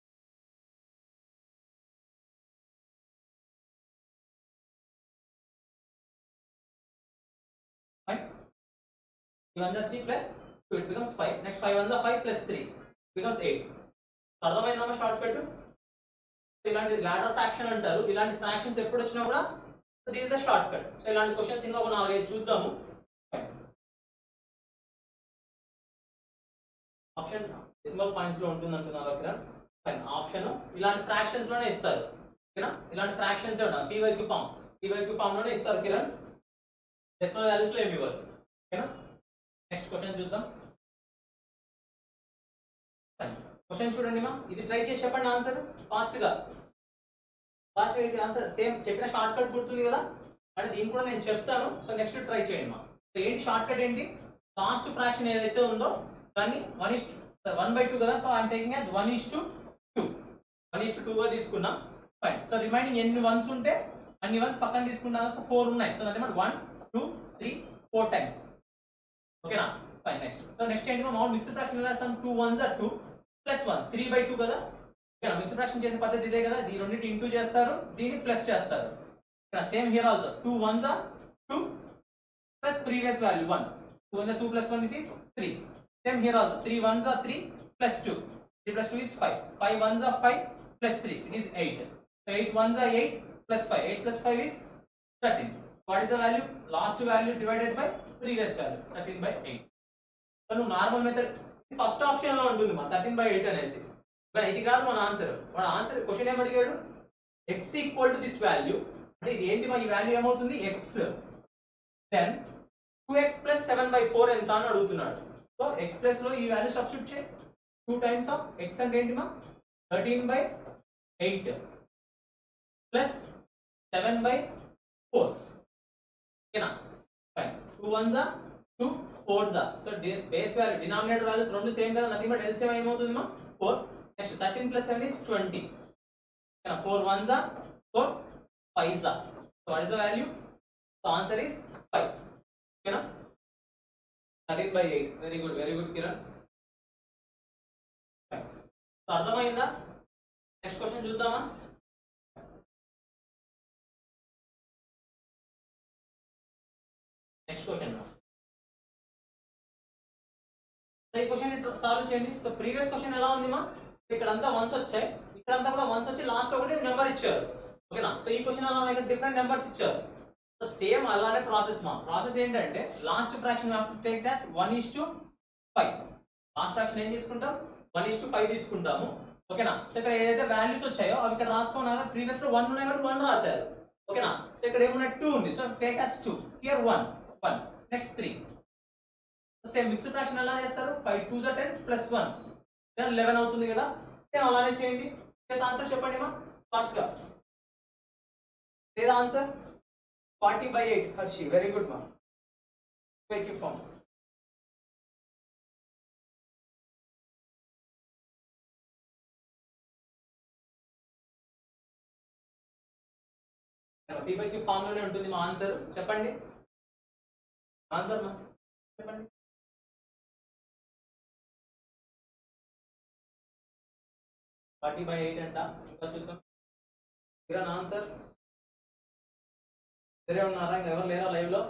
fine త్రీ వన్ జా three plus two it becomes five next five one జా five plus three becomes eight అర్థమైందమ్మా షార్ట్ కట్ ఇలాంటి లాడర్ ఫ్రాక్షన్ అంటారు ఇలాంటి ఫ్రాక్షన్స్ ఎప్పుడు వచ్చినా కూడా this the shortcut so ఇలాంటి క్వశ్చన్స్ ఇంకా ఒక నాలుగైదు చూద్దాము ఆప్షన్ డెసిమల్ పాయింట్స్ లో ఉంటుంది అంటున్నారు దగ్గర ఫైన్ ఆప్షన్ ఇలాంటి ఫ్రాక్షన్స్ లోనే ఇస్తారు ఓకేనా ఇలాంటి fractions PYQ form PYQ form లోనే ఇస్తారు కిరణ్ డెసిమల్ వాల్యూస్ లో ఏమి ఇవ్వరు ఓకేనా నెక్స్ట్ క్వశ్చన్ చూద్దాం క్వశ్చన్ చూడండి మా ఇది ట్రై చేసి చెప్పండి ఆన్సర్ ఫాస్ట్ గా ఫాస్ట్ ఏంటి ఆన్సర్ సేమ్ చెప్పిన షార్ట్ కట్ గుర్తుంది కదా అంటే దీన్ని కూడా నేను చెప్తాను సో నెక్స్ట్ ట్రై చేయండి మా సో ఏంటి షార్ట్ కట్ ఏంటి లాస్ట్ ఫ్రాక్షన్ ఏదైతే ఉందో దాన్ని one is one by two కదా so I'm taking as one is to two one is to two గా తీసుకున్నాం ఫైన్ సో రిమైనింగ్ ఎన్ని వన్స్ ఉంటే అన్ని వన్స్ పక్కన తీసుకుంటాను సో ఫోర్ ఉన్నాయి సో అదే one two three four times ఓకేనా ఫైన్ నెక్స్ట్ సో నెక్స్ట్ ఏంటి మామూలు మిక్స్డ్ ఫ్రాక్షన్ రాస్తాం two once are two plus one three by two కదా ఓకేనా మిక్స్డ్ ఫ్రాక్షన్ చేసే పద్ధతి ఇదే కదా ఈ రెండింటి ఇంటూ చేస్తారు దీన్ని ప్లస్ చేస్తారు ఇక్కడ same here also two once are two plus previous value one two ones two plus one it is three same here also three ones are three plus two three plus two is five five ones are five plus three it is eight so eight ones are eight plus five eight plus five is thirteen what is the value last value divided by previous value thirteen by eight so నువ్వు normal method first option లో ఉంటుంది మా thirteen by eight అనేసి కానీ ఇది కాదు మన answer మన ఆన్సర్ క్వశ్చన్ ఏం అడిగాడు X equal to this value అంటే ఇది ఏంటి మా ఈ వాల్యూ ఏమవుతుంది X then two X plus seven by four ఎంత అని అడుగుతున్నాడు సో ఎక్స్ ప్లస్ లో ఈ వాల్యూ సబ్స్టిట్యూట్ చేయి టూ టైమ్స్ ఆఫ్ ఎక్స్ అంటే ఏంటి మా thirteen by eight plus seven by four ఓకేనా ఫైన్ టూ వన్ జా టూ ఫోర్ జా so base value denominator values రెండు సేమ్ కదా నథింగ్ బట్ ఎల్సిఎం ఏమవుతుంది మా four next thirteen plus seven is twenty ఓకేనా ఫోర్ వన్ జా ఫోర్ ఫైవ్ జా so what is the value so answer is five ఓకేనా thirteen by eight very good very good Kiran so అర్థమైందా next question చూద్దామా next question ఈ question solve చేయండి so previous question ఎలా ఉంది మా ఇక్కడ అంతా వన్స్ వచ్చాయి ఇక్కడ అంతా కూడా వన్స్ వచ్చి లాస్ట్ ఒకటి నెంబర్ ఇచ్చారు ఓకేనా సో ఈ క్వశ్చన్ ఎలా ఇక్కడ డిఫరెంట్ నెంబర్స్ ఇచ్చారు సో సేమ్ అలానే ప్రాసెస్ మా ప్రాసెస్ ఏంటంటే last fraction take thus one is to five last fraction ఏం తీసుకుంటాం వన్ ఇస్ టు ఫైవ్ తీసుకుంటాము ఓకేనా సో ఇక్కడ ఏదైతే వాల్యూస్ వచ్చాయో అవి ఇక్కడ రాసుకోవాలి ప్రీవియస్ లో వన్ ఉన్నాయి కాబట్టి వన్ రాశారు ఓకేనా సో ఇక్కడ ఏమున్నాయి టూ ఉంది so take as two here one one next three same mixed fraction ఎలా చేస్తారు ఫైవ్ టూ జా టెన్ ప్లస్ వన్ లెవెన్ అవుతుంది కదా సేమ్ అలానే చేయండి ప్లస్ ఆన్సర్ చెప్పండి మా ఫాస్ట్ గా లేదా answer forty by eight Harshi very good మా మేక్ యూ ఫామ్ పీపల్కి ఫామ్ లోనే ఉంటుంది మా ఆన్సర్ చెప్పండి ఆన్సర్ మా చెప్పండి ఫార్టీ బై ఎయిట్ అంట ఇంకా చూద్దాం కిరణ్ ఆన్సర్ సరే ఉన్నారా ఇంకా ఎవరు లేరా లైవ్ లో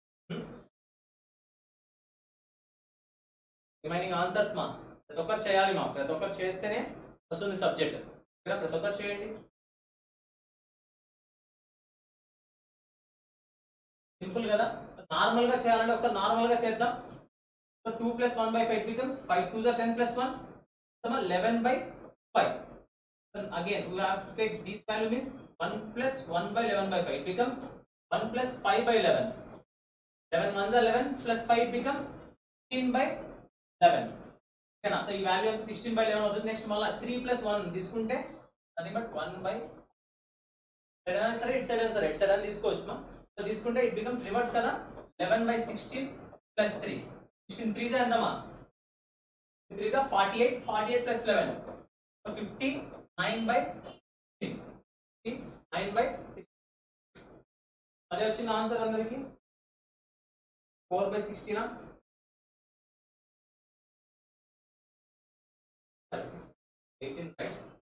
రిమైనింగ్ ఆన్సర్స్ మా ప్రతి ఒక్కరు చేయాలి మా ప్రతి ఒక్కరు చేస్తేనే వస్తుంది సబ్జెక్ట్ ఇక్కడ ప్రతి ఒక్కరు చేయండి సింపుల్ కదా నార్మల్ గా చేయాలంటే ఒకసారి నార్మల్ గా చేద్దాం so two plus one by five becomes five two జా ten plus one eleven by five again we have to take these value means one plus one by eleven by five becomes one plus five by eleven eleven one జా eleven plus five becomes sixteen by eleven ఓకేనా so ఈ value అంతా sixteen by eleven అవుతుంది next మళ్ళీ three plus one తీసుకుంటే అది but one by సరే it side అని సరే ఇట్ సైడ్ అని తీసుకోవచ్చు మా సో తీసుకుంటే ఇట్ బికమ్స్ రివర్స్ కదా eleven by sixteen plus three sixteen three జా ఎంతమా త్రీ జా forty eight forty eight plus eleven fifty nine by nine by six అదే వచ్చింది ఆన్సర్ అందరికి ఫోర్ బై సిక్స్టీనా six eighteen right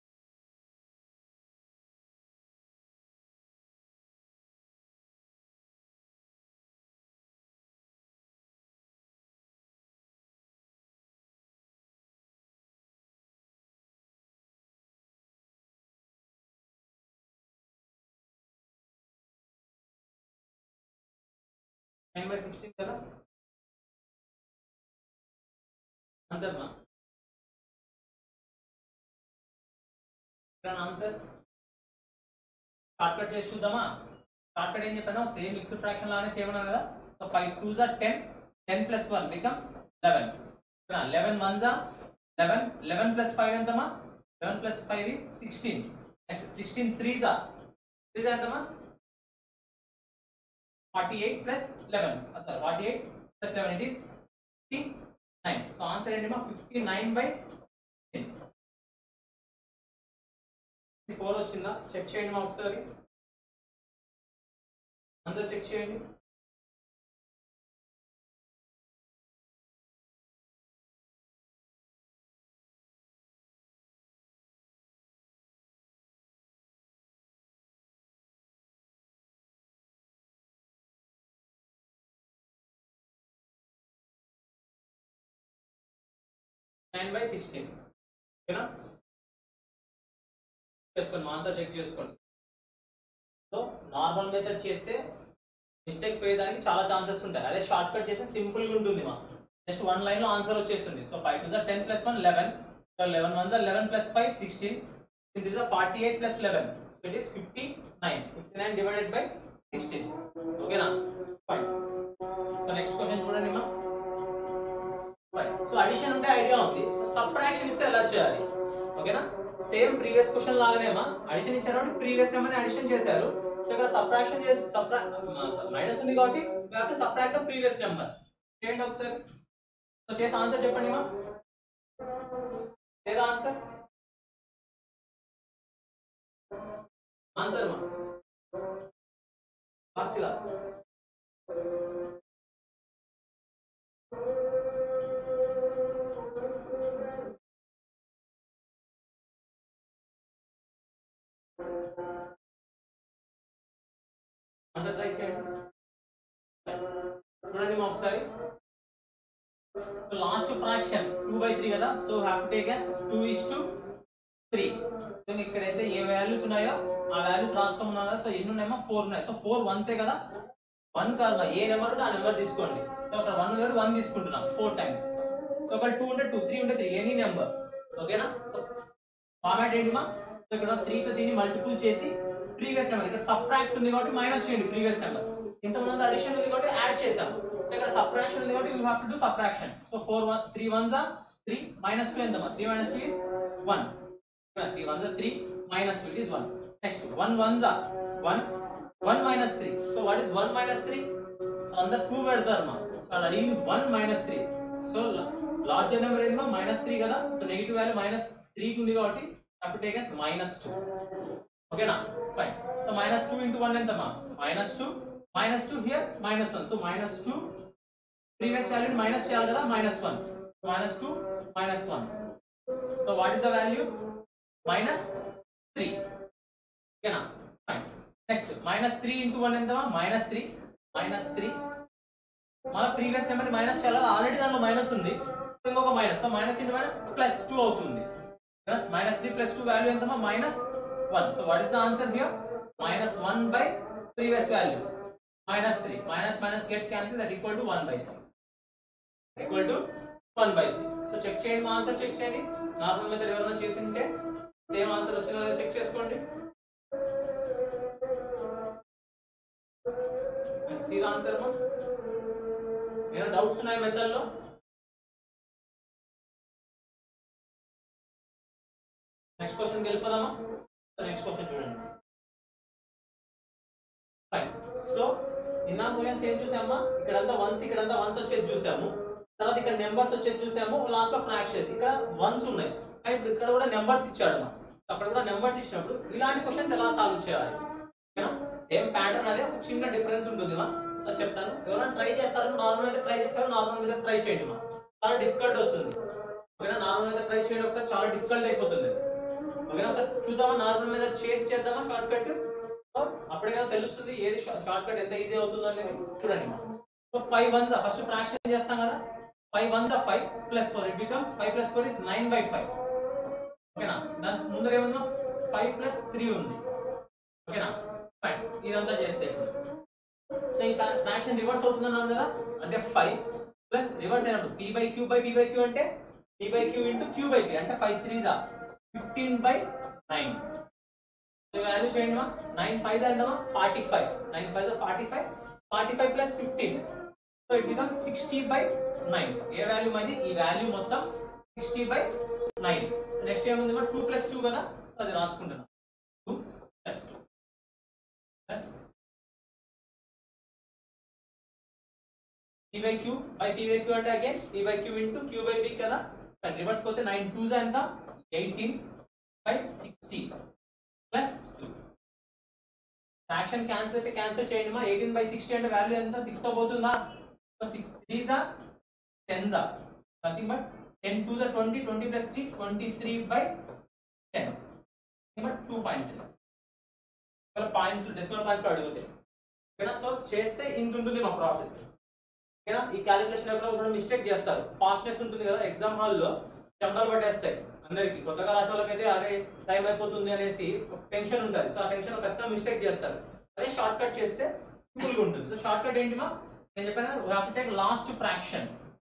nine by sixteen కదా answer మా ఆన్సర్ షార్ట్ కట్ చేసి చూద్దామా షార్ట్ కట్ ఏం చెప్పాను సేమ్ మిక్స్డ్ ఫ్రాక్షన్ లానే చేయమన్నాను కదా సో ఫైవ్ టూ జా ten ten plus one becomes eleven eleven one జా లెవెన్ లెవెన్ ప్లస్ ఫైవ్ ఎంతమా eleven plus five is sixteen next sixteen three జా త్రీ జా ఎంతమా forty eight plus eleven sorry forty eight plus eleven it is fifty nine so answer ఏంటి fifty nine by four వచ్చిందా check చేయండి మా ఒకసారి అందరు చెక్ చేయండి నైన్ బై సిక్స్టీన్ ఓకేనా చేసుకోండి ఆన్సర్ చెక్ చేసుకోండి సో నార్మల్ మెథడ్ చేస్తే మిస్టేక్ పోయేదానికి చాలా ఛాన్సెస్ ఉంటాయి అదే షార్ట్ కట్ చేస్తే సింపుల్గా ఉంటుంది మా జస్ట్ వన్ లైన్ లో ఆన్సర్ వచ్చేస్తుంది so five two ten plus one eleven so eleven one eleven plus five sixteen ఇది forty eight plus eleven so it is fifty nine fifty nine divided by sixteen ఓకేనా fine so next question చూడండి మా so addition ఉంటే idea ఉంది so subtraction ఇస్తే ఎలా చేయాలి ఓకేనా సేమ్ ప్రీవియస్ క్వశ్చన్ లాగానేమా అడిషన్ ఇచ్చారు కాబట్టి ప్రీవియస్ నెంబర్ అడిషన్ చేశారు సో ఇక్కడ సబ్ట్రాక్షన్ చేసి సబ్ట్రా మైనస్ ఉంది కాబట్టి కాబట్టి సబ్ట్రాక్ట్ ద ప్రీవియస్ నెంబర్ చేయండి ఒకసారి సో చేసి ఆన్సర్ చెప్పండి మా లేదా ఆన్సర్ ఆన్సర్ మా ఫాస్ట్ గా ఆన్సర్ ట్రై చేయండి చూడండి మా ఒకసారి so last fraction two by three కదా so have to take as two is to three so ఇక్కడైతే ఏ వాల్యూస్ ఉన్నాయో ఆ వాల్యూస్ రాసుకోమన్నా కదా సో ఎన్ని ఉన్నాయో ఫోర్ ఉన్నాయి సో ఫోర్ వన్సే కదా వన్ కాదు ఏ నెంబర్ ఉంటే ఆ నెంబర్ తీసుకోండి సో అక్కడ వన్ ఉంది కాబట్టి వన్ తీసుకుంటున్నాం ఫోర్ టైమ్స్ సో అక్కడ టూ ఉంటే టూ త్రీ ఉంటే త్రీ ఎనీ నెంబర్ ఓకేనా సో ఫార్మాట్ ఏంటి మా సో ఇక్కడ త్రీతో దీన్ని మల్టిపుల్ చేసి ప్రీవియస్ నెంబర్ ఇక్కడ సబ్ట్రాక్ట్ ఉంది కాబట్టి మైనస్ చేయండి ప్రీవియస్ నెంబర్ ఇంతకుముందు అడిషన్ ఉంది కాబట్టి యాడ్ చేసాం సో ఇక్కడ సబ్ట్రాక్షన్ ఉంది కాబట్టి you have to do subtraction so four one three ones are three minus two ఎంత three minus two is one three ones three minus two is one next one ones are one one minus three so what is one minus three so అందరు two పెడతారు మా so అక్కడ అడిగింది one minus three so larger number ఏంది మా minus three కదా so negative value minus త్రీకి ఉంది కాబట్టి అప్పుడు టేక్ ఎస్ మైనస్ టూ ఓకేనా fine so minus two into one ఎంతమా minus two minus two here minus one so minus two previous value minus చేయాలి కదా minus one minus two minus one so what is the value minus three ఓకేనా fine next minus three into one ఎంతమా minus three minus three మన previous number minus చేయాలి already దానిలో minus ఉంది ఇంకొక minus so minus into minus plus two అవుతుంది minus three plus two value ఎంతమా minus one so what is the answer here minus one by previous value minus three minus minus get cancel that equal to one by three equal to one by three so check చేయండి మా answer check చేయండి normal method ఎవరైనా చేసి ఉంటే same answer వచ్చిందో లేదో check చేసుకోండి see the answer మా ఏమైనా డౌట్స్ ఉన్నాయి మెథడ్లో నెక్స్ట్ క్వశ్చన్ వెళ్ళిపోదామా నెక్స్ట్ క్వశ్చన్ చూడండి ఫైన్ సో ఇందాక క్వశ్చన్స్ ఏం చూసామా ఇక్కడంతా వన్స్ ఇక్కడంతా వన్స్ వచ్చేది చూసాము తర్వాత ఇక్కడ నెంబర్స్ వచ్చేది చూసాము లాస్ట్ లో ఫ్రాక్షన్ ఇక్కడ వన్స్ ఉన్నాయి కానీ ఇప్పుడు ఇక్కడ కూడా నెంబర్స్ ఇచ్చాడు అన్నమాట. అక్కడ కూడా నెంబర్స్ ఇచ్చినప్పుడు ఇలాంటి క్వశ్చన్స్ ఎలా సాల్వ్ చేయాలి సేమ్ ప్యాటర్న్ అదే ఒక చిన్న డిఫరెన్స్ ఉంటుంది మా అది చెప్తాను ఎవరైనా ట్రై చేస్తారు నార్మల్ అయితే ట్రై చేస్తారు నార్మల్ మీద ట్రై చేయండి మా చాలా డిఫికల్ట్ వస్తుంది ఓకేనా నార్మల్ మీద ట్రై చేయండి ఒకసారి చాలా డిఫికల్ట్ అయిపోతుంది ఓకేనా ఒకసారి చూద్దామా నార్మల్ మీద చేసి చేద్దామా షార్ట్ కట్ అప్పుడే కదా తెలుస్తుంది ఏది షార్ట్ కట్ ఎంత ఈజీ అవుతుందో అనేది చూడండి మా so five ones first fraction చేస్తాం కదా five ones five plus four it becomes five plus four is nine by five ఓకేనా దాని ముందర ఏముందో ఫైవ్ ప్లస్ త్రీ ఉంది ఓకేనా ఫైన్ ఇదంతా చేస్తే ఇప్పుడు సో ఇంకా ఫ్రాక్షన్ రివర్స్ అవుతుందన్నాను కదా అంటే ఫైవ్ ప్లస్ రివర్స్ అయినప్పుడు p by queue by P by queue అంటే p by queue into q by p అంటే ఫైవ్ త్రీ జా ఫిఫ్టీన్ బై నైన్ వాల్యూ చేయండి మా నైన్ ఫైవ్ ఎంతమా forty five nine five forty five forty five plus fifteen so it becomes sixty by nine ఏ value అది ఈ value మొత్తం sixty by nine next ఏముంది మా టూ ప్లస్ టూ కదా సో అది రాసుకుంటున్నాం two plus two plus p by q by p by q అంటే again p by q into q by p కదా రివర్స్ పోతే నైన్ టూ ఎంత eighteen by sixty plus two fraction cancel అయితే cancel చేయండి మా eighteen by sixty అంటే value ఎంత six తో పోతుందా సిక్స్ త్రీ జా టెన్ జా నథింగ్ బట్ టెన్ టూ జా twenty twenty plus three twenty three by ten but two point ఇక్కడ పాయింట్స్ డెసిమల్ పాయింట్స్ అడుగుతాయి ఓకేనా సో చేస్తే ఇంత ఉంటుంది మా ప్రాసెస్ ఓకేనా ఈ క్యాలిక్యులేషన్ ఎప్పుడో కూడా మిస్టేక్ చేస్తారు ఫాస్ట్నెస్ ఉంటుంది కదా ఎగ్జామ్ హాల్లో చెమటలు పట్టేస్తాయి అందరికి కొత్తగా రాసే వాళ్ళకైతే అరే టైం అయిపోతుంది అనేసి టెన్షన్ ఉంటుంది సో ఆ టెన్షన్ ఖచ్చితంగా మిస్టేక్ చేస్తారు అదే షార్ట్ కట్ చేస్తే సింపుల్ గా ఉంటుంది సో షార్ట్ కట్ ఏంటి మా నేను చెప్పాను take last fraction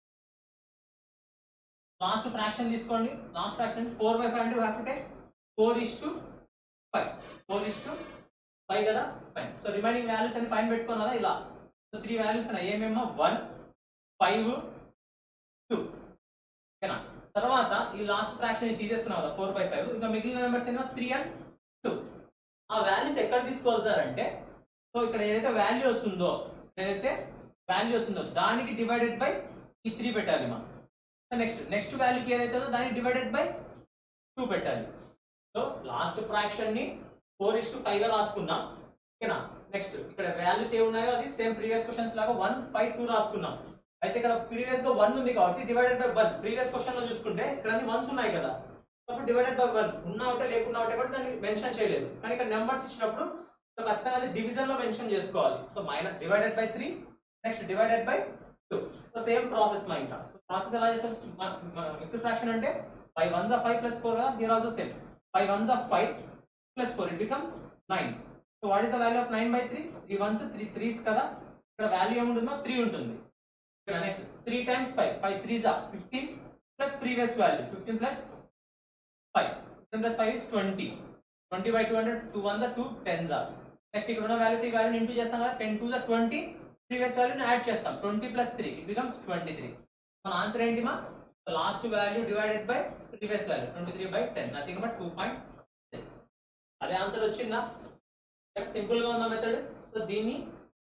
last fraction తీసుకోండి last fraction four by five అంటే have to take four is to five four is to five కదా ఫైవ్ సో రిమైనింగ్ వాల్యూస్ అని ఫైన్ పెట్టుకున్నదా ఇలా సో త్రీ వాల్యూస్ ఉన్నాయి ఏమేమో వన్ ఫైవ్ టూ ఓకేనా తర్వాత ఈ లాస్ట్ ఫ్రాక్షన్ తీసేసుకున్నాం కదా ఫోర్ బై ఫైవ్ ఇంకా మిగిలిన నెంబర్స్ ఏమో త్రీ అండ్ టూ ఆ వాల్యూస్ ఎక్కడ తీసుకోవాలి సార్ అంటే సో ఇక్కడ ఏదైతే వాల్యూ వస్తుందో ఏదైతే వాల్యూ వస్తుందో దానికి డివైడెడ్ బై ఈ త్రీ పెట్టాలి మా నెక్స్ట్ నెక్స్ట్ వాల్యూకి ఏదైతే ఉందో దానికి డివైడెడ్ బై టూ పెట్టాలి సో లాస్ట్ ఫ్రాక్షన్ ని ఫోర్ ఇస్ టు ఫైవ్ గా రాసుకున్నాం ఓకేనా నెక్స్ట్ ఇక్కడ వాల్యూస్ ఏ ఉన్నాయో అది సేమ్ ప్రీవియస్ క్వశ్చన్స్ లాగా వన్ ఫైవ్ టూ రాసుకున్నాం అయితే ఇక్కడ ప్రీవియస్ గా వన్ ఉంది కాబట్టి divided by one previous question లో చూసుకుంటే ఇక్కడ అన్ని వన్స్ ఉన్నాయి కదా కాబట్టి డివైడెడ్ బై వన్ ఉన్నా ఒకటే లేకున్నా ఒకటే కాబట్టి దాన్ని మెన్షన్ చేయలేదు కానీ ఇక్కడ నెంబర్స్ ఇచ్చినప్పుడు సో ఖచ్చితంగా అది డివిజన్ లో మెన్షన్ చేసుకోవాలి so minus divided by three next divided by two so same process మా ఇంకా సో ప్రాసెస్ ఎలా చేస్తాం మిక్స్డ్ ఫ్రాక్షన్ అంటే five ones of five plus four కదా here also same five ones of five plus four it becomes nine so what is the value of nine by three three ones three threes కదా ఇక్కడ value ఏముంటుందో three ఉంటుంది ఇక్కడ next three times five five threes ఆ fifteen plus previous value fifteen plus five fifteen plus five is twenty twenty by two hundred two ones two tens ఆ next ఇక్కడ ఉన్న value ఈ వాల్యూని ఇంటూ చేస్తాం కదా టెన్ టూ ట్వంటీ ప్రీవియస్ వాల్యూని add చేస్తాం twenty plus three it becomes twenty three మన ఆన్సర్ ఏంటి మా last value divided by previous value twenty three by ten nothing but two point అదే ఆన్సర్ వచ్చిందా సింపుల్ గా ఉందా మెథడ్ సో దీన్ని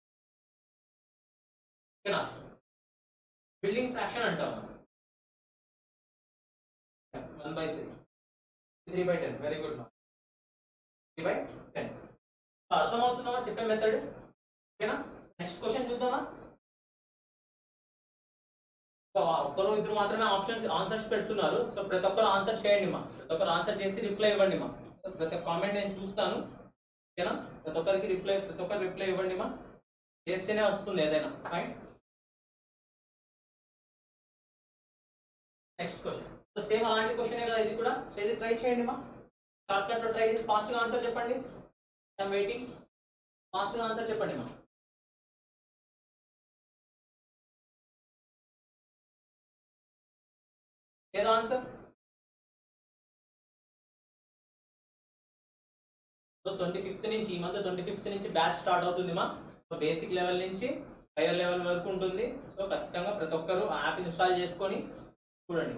బిల్డింగ్ ఫ్రాక్షన్ అంటాం one by three three by ten very good three by ten అర్థమవుతుందమ్మా చెప్పే method ఓకేనా next question చూద్దామా ఒక్కరు ఇద్దరు మాత్రమే ఆప్షన్స్ ఆన్సర్స్ పెడుతున్నారు సో ప్రతి ఒక్కరు ఆన్సర్ చేయండి మా ప్రతి ఒక్కరు ఆన్సర్ చేసి రిప్లై ఇవ్వండి మా ప్రతి ఒక్క కామెంట్ నేను చూస్తాను ఓకేనా ప్రతి ఒక్కరికి రిప్లై ప్రతి ఒక్కరు రిప్లై ఇవ్వండి మా చేస్తేనే వస్తుంది ఏదైనా fine next question so same అలాంటి క్వశ్చనే కదా ఇది కూడా చేసి ట్రై చేయండి మా షార్ట్ కట్ లో ట్రై చేసి ఫాస్ట్ గా ఆన్సర్ చెప్పండి ఐఎమ్ వెయిటింగ్ ఫాస్ట్ గా ఆన్సర్ చెప్పండి మా ఏదో ఆన్సర్ సో ట్వంటీ ఫిఫ్త్ నుంచి ఈ మంత్ ట్వంటీ ఫిఫ్త్ నుంచి బ్యాచ్ స్టార్ట్ అవుతుంది మా సో బేసిక్ లెవెల్ నుంచి హైయర్ లెవెల్ వరకు ఉంటుంది సో ఖచ్చితంగా ప్రతి ఒక్కరు యాప్ ఇన్స్టాల్ చేసుకొని చూడండి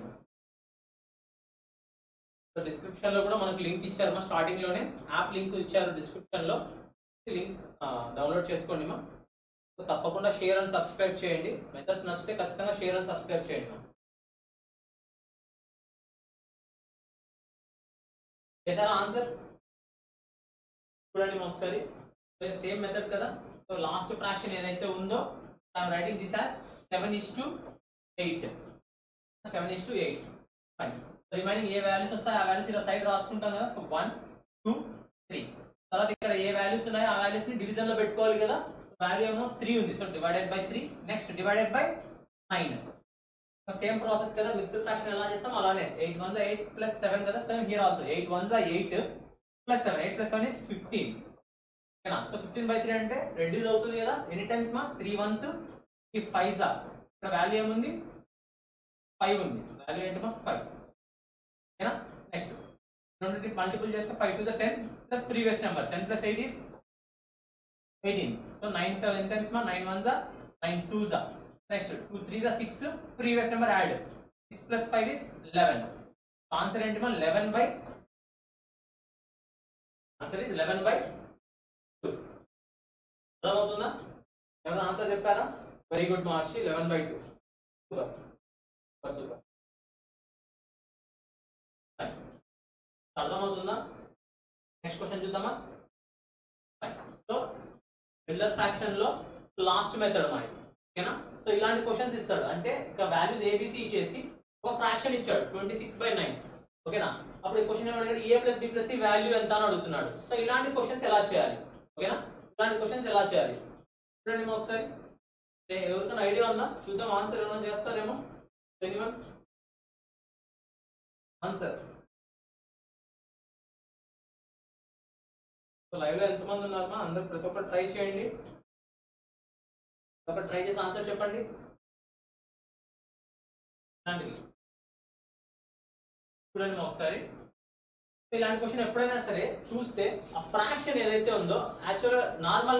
సో డిస్క్రిప్షన్ లో కూడా మనకు లింక్ ఇచ్చారు మా స్టార్టింగ్ లోనే యాప్ లింక్ ఇచ్చారు డిస్క్రిప్షన్ లో లింక్ డౌన్లోడ్ చేసుకోండి మా సో తప్పకుండా షేర్ అండ్ సబ్స్క్రైబ్ చేయండి మెథడ్స్ నచ్చితే ఖచ్చితంగా షేర్ అండ్ సబ్స్క్రైబ్ చేయండి మా చేశారా ఆన్సర్ చూడండి మా ఒకసారి సో సేమ్ మెథడ్ కదా సో లాస్ట్ ఫ్రాక్షన్ ఏదైతే ఉందో I'm writing this as seven is to eight seven is to eight fine remaining ఏ వాల్యూస్ వస్తాయి ఆ వాల్యూస్ ఇలా సైడ్ రాసుకుంటాం కదా సో వన్ టూ త్రీ తర్వాత ఇక్కడ ఏ వాల్యూస్ ఉన్నాయో ఆ వాల్యూస్ ని డివిజన్ లో పెట్టుకోవాలి కదా వాల్యూ ఏమో త్రీ ఉంది so divided by three next divided by nine same process కదా మిక్స్డ్ ఫ్రాక్షన్ ఎలా చేస్తాం అలానే eight one eight plus seven కదా so here also eight one eight plus seven eight plus seven is fifteen ఓకేనా so fifteen by three అంటే reduce అవుతుంది కదా ఎనీ టైమ్స్ మా త్రీ వన్స్ ఈ ఫైవ్ జా ఇక్కడ వాల్యూ ఏముంది ఫైవ్ ఉంది వాల్యూ ఏంటి మా ఫైవ్ ఓకేనా నెక్స్ట్ రెండింటి మల్టిపుల్ చేస్తే five to the ten plus previous number ten plus eight is eighteen so nine ఎన్ టైమ్స్ మా నైన్ వన్ జా నైన్ టూ జా నెక్స్ట్ టూ త్రీ జా six previous number add six plus five is eleven answer ఏంటి మా eleven by answer is eleven by two అర్థమవుతుందా ఎవరైనా answer చెప్పారా వెరీ గుడ్ మార్చి eleven by two super super super అర్థమవుతుందా next question చూద్దామా so మిల్లర్ ఫ్రాక్షన్ లో లాస్ట్ మెథడ్ మరి ఓకేనా సో ఇలాంటి క్వశ్చన్స్ ఇస్తాడు అంటే ఇక వాల్యూస్ ఏబిసి ఇచ్చేసి ఒక ఫ్రాక్షన్ ఇచ్చాడు ట్వంటీ సిక్స్ బై నైన్ ఓకేనా అప్పుడు ఈ క్వశ్చన్ ఏమన్నాడు A plus B plus C value ఎంత అని అడుగుతున్నాడు సో ఇలాంటి క్వశ్చన్స్ ఎలా చేయాలి ఓకేనా ఇలాంటి క్వశ్చన్స్ ఎలా చేయాలి చూడండి మా ఒకసారి ఏ, ఎవరికైనా ఐడియా ఉందా చూద్దాం ఆన్సర్ ఏమైనా చేస్తారేమో ఎనీవన్ ఆన్సర్ లైవ్ లో ఎంతమంది ఉన్నారమ్మా అందరు ప్రతి ఒక్కరు ట్రై చేయండి ఒకటి ట్రై చేసి ఆన్సర్ చెప్పండి ఇలాంటివి చూడండి మా ఒకసారి సో ఇలాంటి క్వశ్చన్ ఎప్పుడైనా సరే చూస్తే ఆ ఫ్రాక్షన్ ఏదైతే ఉందో యాక్చువల్గా నార్మల్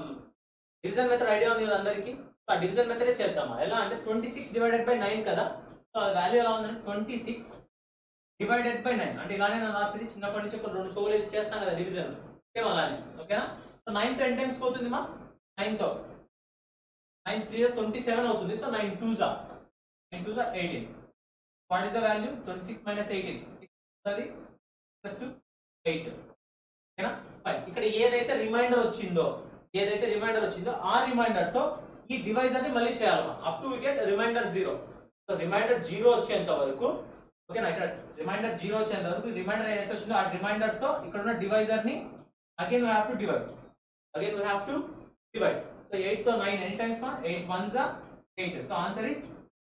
డివిజన్ మెథడ్ ఐడియా ఉంది కదా అందరికి ఆ డివిజన్ మెథడే చేద్దామా ఎలా అంటే twenty six divided by nine కదా సో వాల్యూ ఎలా ఉందంటే twenty six divided by nine అంటే ఇలానే నేను రాసేది చిన్నప్పటి నుంచి ఒక రెండు షోలు వేసి చేస్తాను కదా డివిజన్ సేమ్ అలానే ఓకేనా సో నైన్ తో ఎన్ టైమ్స్ పోతుంది మా నైన్ తో నైన్ త్రీ ట్వంటీ సెవెన్ అవుతుంది సో నైన్ టూ జా నైన్ టూ జా eighteen what is the value twenty six minus eighteen అది ప్లస్ టు ఎయిట్ ఓకేనా ఫైన్ ఇక్కడ ఏదైతే రిమైండర్ వచ్చిందో ఏదైతే రిమైండర్ వచ్చిందో ఆ రిమైండర్ తో ఈ డివైజర్ ని మళ్ళీ చేయాలి up to we get remainder zero so remainder zero వచ్చేంత వరకు ఓకేనా ఇక్కడ రిమైండర్ జీరో వచ్చేంత వరకు రిమైండర్ ఏదైతే వచ్చిందో ఆ రిమైండర్ తో ఇక్కడ ఉన్న డివైజర్ ని again we have to divide again we have to divide so eight తో నైన్ ఎన్ని టైమ్స్ మా ఎయిట్ వన్ జా eight so answer is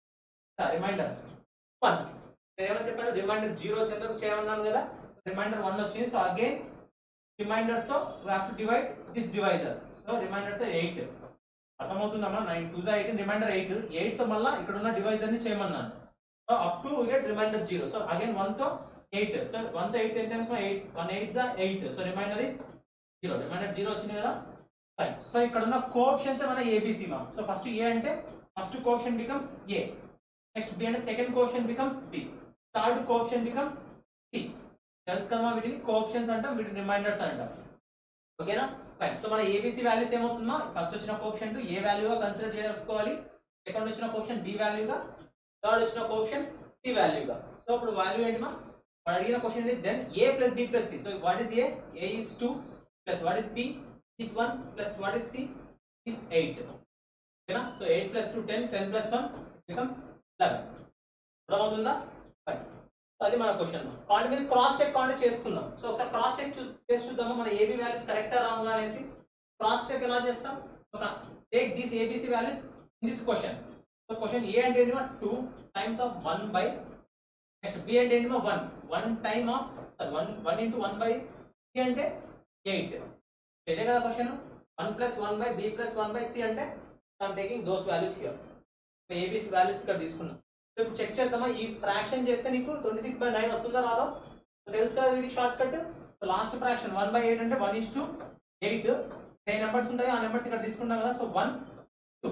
remainder one ఏమని చెప్పాను రిమైండర్ జీరో వచ్చేంత వరకు చేయమన్నాను కదా రిమైండర్ వన్ వచ్చింది సో అగైన్ రిమైండర్ తో we have to divide this divisor so remainder తో ఎయిట్ అర్థమవుతుందమ్మా నైన్ టూ జా ఎయిటీన్ రిమైండర్ ఎయిట్ ఎయిట్ తో మళ్ళీ ఇక్కడ ఉన్న డివైజర్ ని చేయమన్నాను so up to get remainder zero so again one తో ఎయిట్ సో వన్ తో eight ten times eight one eight జా eight so remainder is zero remainder zero వచ్చింది కదా ఫైన్ సో ఇక్కడ ఉన్న కోఆప్షన్స్ ఏమైనా ఏబిసి మా సో ఫస్ట్ ఏ అంటే first cooption becomes a next B అంటే second cooption becomes B third cooption becomes C తెలుసు కదా వీటిని కోఆప్షన్స్ అంటాం వీటిని రిమైండర్స్ అంటాం ఓకేనా ఫైన్ సో మన ఏబిసి వాల్యూస్ ఏమవుతుందా ఫస్ట్ వచ్చిన కోఆప్షన్ ఏ వాల్యూగా కన్సిడర్ చేసుకోవాలి సెకండ్ వచ్చిన కోఆప్షన్ బి వాల్యూగా థర్డ్ వచ్చిన కోఆప్షన్ సి వాల్యూగా సో ఇప్పుడు వాల్యూ ఏంటి మా వాడు అడిగిన క్వశ్చన్ ఏంటి then A plus B plus C so what is A A is two plus what is B is one plus what is C is eight ఓకేనా so eight plus two ten ten plus one becomes eleven అర్థమవుతుందా fine అది మన question కాబట్టి మీరు cross check కాంటే చేసుకుందాం so ఒకసారి cross check చేసి చూద్దామా మన ఏబి వాల్యూస్ కరెక్టా రాంగా అనేసి క్రాస్ చెక్ ఎలా చేస్తాం ఒక take these ABC values in this question so question A అంటే ఏంటి two times of one by next B అంటే ఏంటి one one time of sorry one one into one by C అంటే ఎయిట్ ఇదే కదా question one plus one by B plus one by C అంటే I'm taking those values here ABC values ఇక్కడ తీసుకున్నాం so ఇప్పుడు check చేద్దామా ఈ fraction చేస్తే నీకు ట్వంటీ సిక్స్ బై నైన్ వస్తుందా రాదా సో తెలుసు కదా వీటికి shortcut so last fraction one by eight అంటే వన్ ఇస్ టు ఎయిట్ ఏ నెంబర్స్ ఉంటాయో ఆ నెంబర్స్ ఇక్కడ తీసుకుంటాం కదా సో వన్ టూ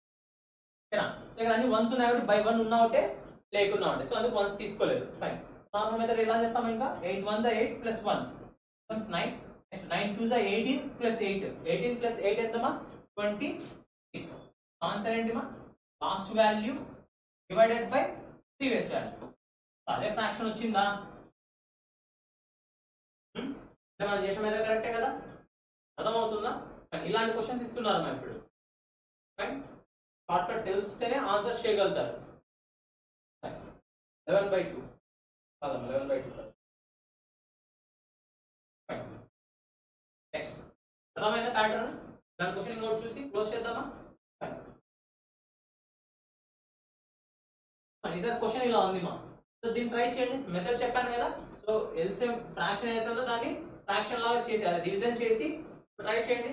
ఓకేనా సో ఇక్కడ అన్ని వన్స్ ఉన్నాయి కాబట్టి బై వన్ ఉన్నా ఒకటే లేకున్నా ఒకటే సో అందుకు వన్స్ తీసుకోలేదు ఫైన్ నార్మల్ మెథడ్ ఎలా చేస్తాం ఇంకా ఎయిట్ వన్ జా eight plus one becomes 9 next 9 2 is 18 plus 8 18 plus 8 ఎంతమా 26 ఆన్సర్ ఏంటిమా last value divided by previous value అదే ఫ్రాక్షన్ వచ్చిందా Hmm? అంటే మనం చేసిన మీద కరెక్టే కదా అర్థమవుతుందా కానీ ఇలాంటి క్వశ్చన్స్ ఇస్తున్నారు మా ఇప్పుడు షార్ట్ కట్ తెలిస్తేనే ఆన్సర్ చేయగలుగుతారు లెవెన్ బై టూ కాదమ్మా లెవెన్ బై టూ నెక్స్ట్ అర్థమైందా ప్యాటర్న్ దాని క్వశ్చన్ ఇంకోటి చూసి క్లోజ్ చేద్దామా నిజాం క్వశ్చన్ ఇలా ఉంది మా సో దీన్ని ట్రై చేయండి మెథడ్ చెప్పాను కదా సో ఎల్సిఎం ఫ్రాక్షన్ ఏదైతే ఉందో దాన్ని ఫ్రాక్షన్ లాగా చేసి అది డివిజన్ చేసి ట్రై చేయండి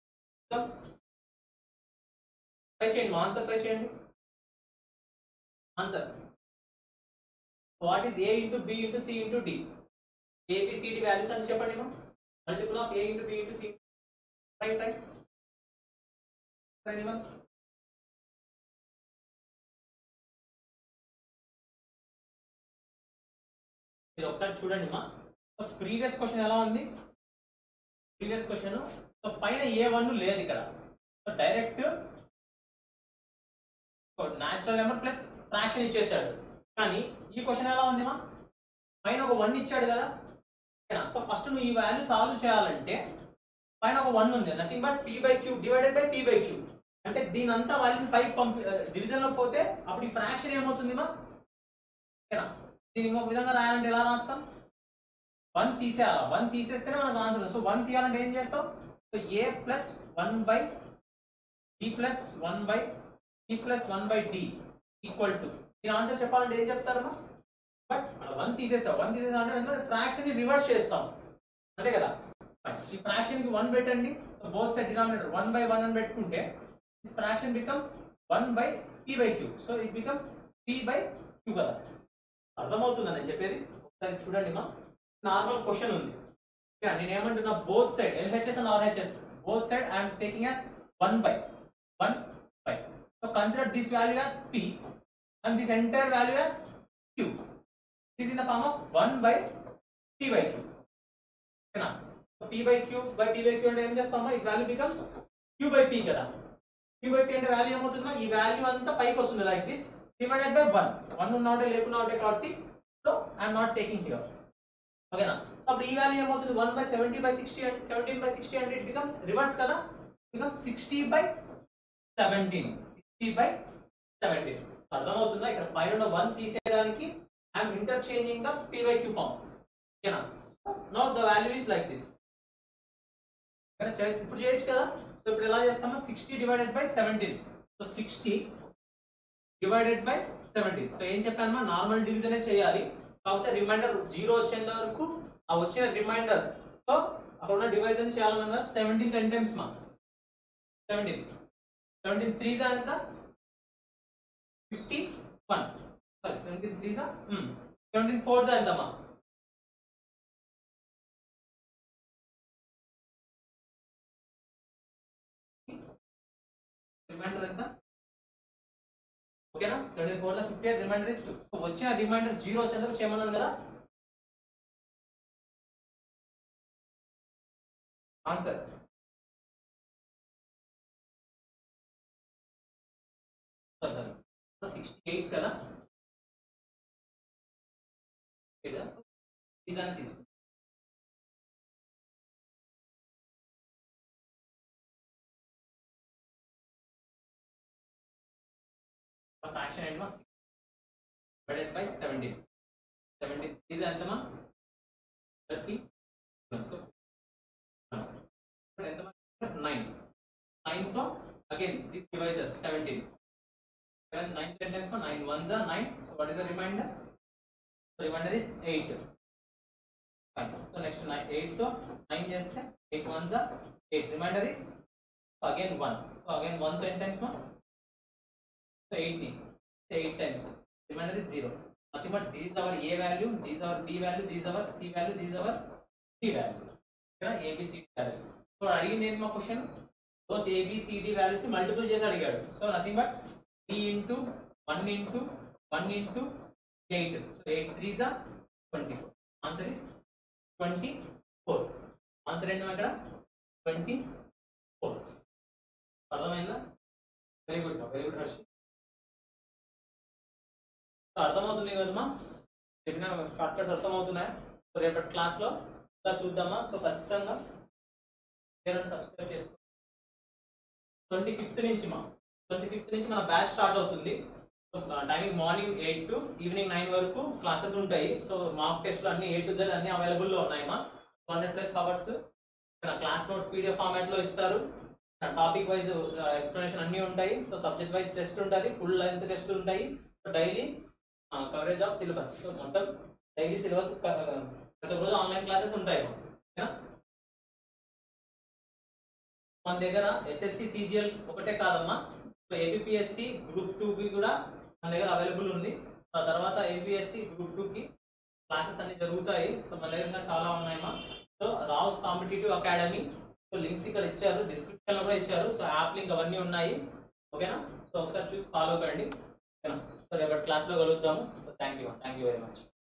ట్రై చేయండి మా ఆన్సర్ ట్రై చేయండి answer what is A into B into C into D ABCD values అని చెప్పండి మా multiple of A into B into C try try try మా ఇది ఒకసారి చూడండి మా ప్రీవియస్ క్వశ్చన్ ఎలా ఉంది ప్రీవియస్ క్వశ్చన్ సో పైన ఏ వన్ లేదు ఇక్కడ so direct natural number plus fraction ఇచ్చేసాడు కానీ ఈ క్వశ్చన్ ఎలా ఉంది మా పైన ఒక వన్ ఇచ్చాడు కదా ఓకేనా సో ఫస్ట్ నువ్వు ఈ వాల్యూ సాల్వ్ చేయాలంటే పైన ఒక వన్ ఉంది nothing but P by Q divided by P by queue అంటే దీని అంతా వాల్యూని పైకి పంపి డివిజన్ లో పోతే అప్పుడు ఈ ఫ్రాక్షన్ ఏమవుతుంది మా ఓకేనా దీన్ని ఇంకొక విధంగా రాయాలంటే ఎలా రాస్తాం వన్ తీసేయాలి వన్ తీసేస్తేనే మనకు ఆన్సర్ సో వన్ తీయాలంటే ఏం చేస్తావు so A plus one by B plus one by C plus one by D equal to దీని ఆన్సర్ చెప్పాలంటే ఏం చెప్తారమ్మా బట్ వన్ తీసేసావు వన్ తీసేసావు అంటే అందులో ఫ్రాక్షన్ ని రివర్స్ చేస్తాం అంతే కదా ఈ ఫ్రాక్షన్ కి వన్ పెట్టండి so both side denominator one by one అని పెట్టుకుంటే this fraction becomes one by P by Q so it becomes P by Q కదా అర్థమవుతుందా నేను చెప్పేది ఒకసారి చూడండి మా నార్మల్ క్వశ్చన్ ఉంది ఓకే, నేను ఏమంటున్నా both side LHS and RHS both side I'm taking as one by one by so consider this value as P and this entire value as Q this in the form of one by P by Q ఓకేనా P by queue by P by queue అంటే ఏం చేస్తామో ఈ value becomes Q by P కదా Q by P అంటే value ఏమవుతుందో ఈ value అంతా పైకి వస్తుంది like this divided by one one ఉన్న ఒకటే లేకున్నా ఒకటే కాబట్టి so I'm not taking here ఓకేనా సో అప్పుడు ఈ వాల్యూ ఏమవుతుంది one by seventy by sixty and seventeen by sixty అంటే ఇట్ బికమ్స్ రివర్స్ కదా becomes sixty by seventeen sixty by seventeen అర్థమవుతుందా ఇక్కడ పైన వన్ తీసేయడానికి I'm interchanging the P by Q form ఓకేనా no the value is like this ఇప్పుడు చేయొచ్చు కదా సో ఇప్పుడు ఎలా చేస్తామో sixty divided by seventeen so sixty divided by seventeen so ఏం చెప్పాను నార్మల్ డివిజనే చేయాలి కాకపోతే రిమైండర్ జీరో వచ్చేంత వరకు ఆ వచ్చిన రిమైండర్ తో అక్కడ ఉన్న డివైజన్ చేయాలన్నా సెవెంటీన్ టెన్ టైమ్స్ మా సెవెంటీన్ సెవెంటీన్ త్రీ జా ఎంత fifty one sorry seventeen three జా సెవెంటీన్ ఫోర్ జా ఎంతమ్మా రిమైండర్ ఎంత ఓకేనా seventeen four fifty eight remainder is two so వచ్చిన రిమైండర్ జీరో వచ్చేందుకు చేయమన్నాను కదా ఆన్సర్ సిక్స్టీ ఎయిట్ కదా ఫీజ్ అనేది తీసుకుంటాం ఫ్రాక్షన్ ఏంటమా డివైడెడ్ బై సెవెంటీన్ సెవెంటీన్ ఫీజ్ ఎంతమా థర్టీ సో ఎంతమా నైన్ నైన్తో again this divisor seventeen seven nine ten times nine one జా nine so what is the remainder remainder is eight so next nine ఎయిట్తో నైన్ చేస్తే eight one జా eight remainder is again one so again వన్తో N times మా so ఎయిట్ని eight times remainder is zero nothing but these our a value these our b value these our c value these our d value ఓకేనా ABCD values so అడిగింది ఏంటి మా question those ABCD values multiple చేసి అడిగాడు so nothing but three into one into one into eight so eight three జా twenty four answer is twenty four answer ఏంటి ఇక్కడ twenty four అర్థమైందా వెరీ గుడ్ వెరీ గుడ్ రష్ అర్థమవుతుంది కదమ్మా చెప్పిన షార్ట్ కట్స్ అర్థమవుతున్నాయా సో రేపటి క్లాస్లో ఇంకా చూద్దామా సో ఖచ్చితంగా షేర్ అండ్ సబ్స్క్రైబ్ చేసుకోండి ట్వంటీ ఫిఫ్త్ నుంచి మా ట్వంటీ ఫిఫ్త్ నుంచి మన బ్యాచ్ స్టార్ట్ అవుతుంది timing morning eight to evening nine వరకు క్లాసెస్ ఉంటాయి సో మాక్ టెస్ట్లు అన్ని ఏ టు జెడ్ అన్ని అవైలబుల్లో ఉన్నాయి మా టూ హండ్రెడ్ ప్లస్ అవర్స్ ఇక్కడ క్లాస్ నోట్స్ పీడిఎఫ్ ఫార్మాట్ లో ఇస్తారు టాపిక్ వైజ్ ఎక్స్ప్లెనేషన్ అన్ని ఉంటాయి సో సబ్జెక్ట్ వైజ్ టెస్ట్ ఉంటుంది ఫుల్ లెంత్ టెస్ట్ ఉంటాయి daily coverage of syllabus so మొత్తం డైలీ సిలబస్ ప్రతి రోజు ఆన్లైన్ క్లాసెస్ ఉంటాయి ఓకేనా మన దగ్గర ఎస్ఎస్సి సిజిఎల్ ఒకటే కాదమ్మా ఏపీఎస్సి గ్రూప్ టూకి కూడా మన దగ్గర అవైలబుల్ ఉంది ఆ తర్వాత ఏపీఎస్సి గ్రూప్ టూకి క్లాసెస్ అన్ని జరుగుతాయి సో మన దగ్గర ఇంకా చాలా ఉన్నాయమ్మా so Rao's competitive academy so links ఇక్కడ ఇచ్చారు డిస్క్రిప్షన్ లో కూడా ఇచ్చారు సో యాప్ లింక్ అవన్నీ ఉన్నాయి ఓకేనా సో ఒకసారి చూసి ఫాలో కండి ఓకేనా సో రేపటి క్లాస్లో కలుద్దాము thank you thank you very much